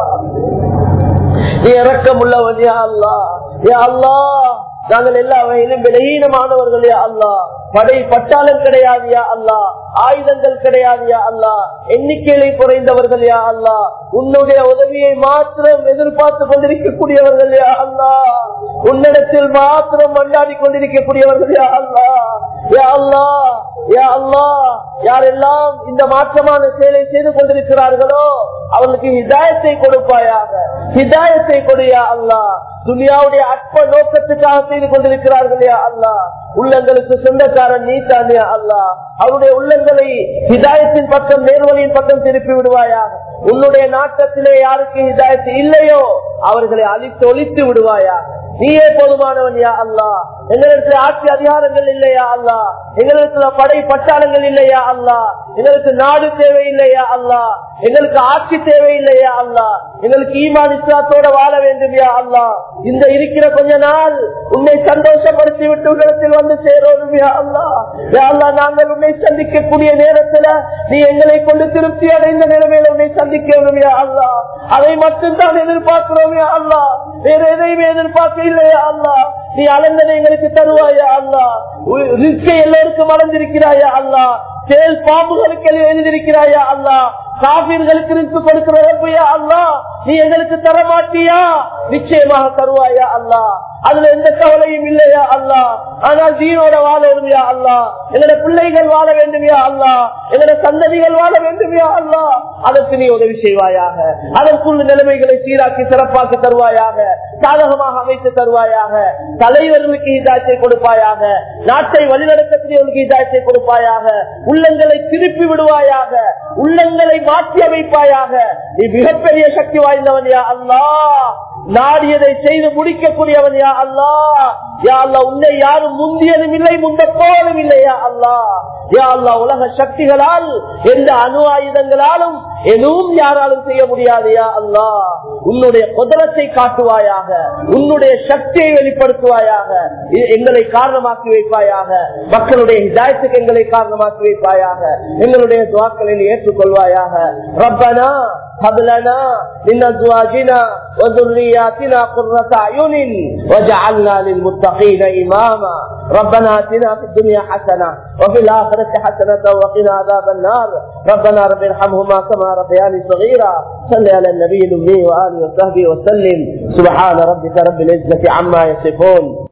நீ இறக்கம் உள்ளவன் யா அல்லா யா அல்லா நாங்கள் எல்லா வகையிலும் விலகீனமானவர்கள் யா அல்லா படை பட்டாளம் கிடையாது யா அல்லா ஆயுதங்கள் கிடையாது யா அல்லா எண்ணிக்கையிலே குறைந்தவர்கள் யா அல்லா உன்னுடைய உதவியை மாத்திரம் எதிர்பார்த்து கொண்டிருக்கக்கூடியவர்கள் யா அல்லா உன்னிடத்தில் மாத்திரம் மண்டாடி கொண்டிருக்கக்கூடியவர்கள் யா அல்லா யா அல்லா யா அல்லா யாரெல்லாம் இந்த மாற்றமான செயலை செய்து கொண்டிருக்கிறார்களோ அவர்களுக்கு ஹிதாயத்தை கொடுப்பாயாக ஹிதாயத்தை கொடுயா அல்லா துனியாவுடைய அற்ப நோக்கத்துக்காக செய்து கொண்டிருக்கிறார்கள் யா அல்லா உள்ளங்களுக்கு சொந்தக்காரன் நீ தானே அல்லா அவருடைய உள்ளங்களை ஹிதாயத்தின் பக்கம் நேர்வழியின் பக்கம் திருப்பி விடுவாயாக உன்னுடைய நாட்டத்திலே யாருக்கு ஹிதாயத்து இல்லையோ அவர்களை அழித்து ஒழித்து விடுவாயாக நீயே போதுமானவன் யா அல்லா எங்களிடத்துல ஆட்சி அதிகாரங்கள் இல்லையா அல்லா எங்களிடத்துல படை பட்டாளங்கள் இல்லையா அல்லா எங்களுக்கு நாடு தேவை இல்லையா அல்லா எங்களுக்கு ஆட்சி தேவை இல்லையா அல்லா எங்களுக்கு ஈமான் இஸ்லாத்தோட வாழ வேண்டும் யா அல்லா இந்த இருக்கிற கொஞ்ச நாள் உன்னை சந்தோஷப்படுத்தி விட்டு உங்களிடத்தில் வந்து சேரோம் யா அல்லா யா அல்லா நாங்கள் உன்னை சந்திக்கக்கூடிய நேரத்துல நீ எங்களை கொண்டு திருப்தி அடைந்த நிலைமையில உன்னை சந்திக்கணும் யா அல்லா அதை மட்டும்தான் எதிர்பார்க்கிறோம் யா அல்லா வேற எதையுமே எதிர்பார்க்க இல்லையா அல்லா நீ அளந்ததை எங்களுக்கு தருவாயா அல்லா ரிஸ்கை எல்லோருக்கும் வளர்ந்திருக்கிறாயா அல்லா செயல் பாம்புகளுக்கு எழுதியிருக்கிறாயா அல்லா காபீர்களுக்கு ரிஸ்க் கொடுக்கிறயா அல்லா நீ எங்களுக்கு தர மாட்டியா நிச்சயமாக தருவாயா அல்லா அதுல எந்த கவலையும் இல்லையா அல்லா ஆனால் தீனோட வாழ வேண்டுமையா அல்லா எங்களோட பிள்ளைகள் வாழ வேண்டுமையா அல்லா எங்களோட சந்ததிகள் வாழ வேண்டுமையா அல்லா அதற்கு நீ உதவி செய்வாயாக அதற்குள்ள நிலைமைகளை சீராக்கி சிறப்பாக்கி தருவாயாக சாதகமாக அமைத்து தருவாயாக தலைவர்களுக்கு இதாச்சை கொடுப்பாயாக நாட்டை வழிநடத்தக்கூடியவர்களுக்கு இதாச்சை கொடுப்பாயாக உள்ளங்களை திருப்பி விடுவாயாக உள்ளங்களை மாற்றி அமைப்பாயாக நீ மிகப்பெரிய சக்தி வாய்ந்தவன் யா அல்லா நாடியதை செய்து முடிக்கக்கூடியவன் யா அல்லா யா அல்லா உன்னை யாரும் முந்தியதும் இல்லை முந்த போவதும் இல்லையா அல்லா யா அல்லா உலக சக்திகளால் எந்த அணு ஆயுதங்களாலும் எதுவும் யாராலும் செய்ய முடியாது யா அல்லா உன்னுடைய குதிரத்தை காட்டுவாயாக உன்னுடைய சக்தியை வெளிப்படுத்துவாயாக இ- எங்களை காரணமாக்கி வைப்பாயாக மக்களுடைய ஹிதாயத்துக்கு எங்களை காரணமாக்கி வைப்பாயாக எங்களுடைய துவாக்களை நீ ஏற்றுக்கொள்வாயாக ரப்பனா هب لنا من ازواجنا وذرياتنا قرة اعين وجعلنا للمتقين اماما ربنا اتنا في الدنيا حسنه وفي الاخره حسنه وقنا عذاب النار ربنا رب ارحمهما كما ربياني صغيرا صل على النبي الامي واله وصحبه وسلم سبحان ربك رب العزه عما يصفون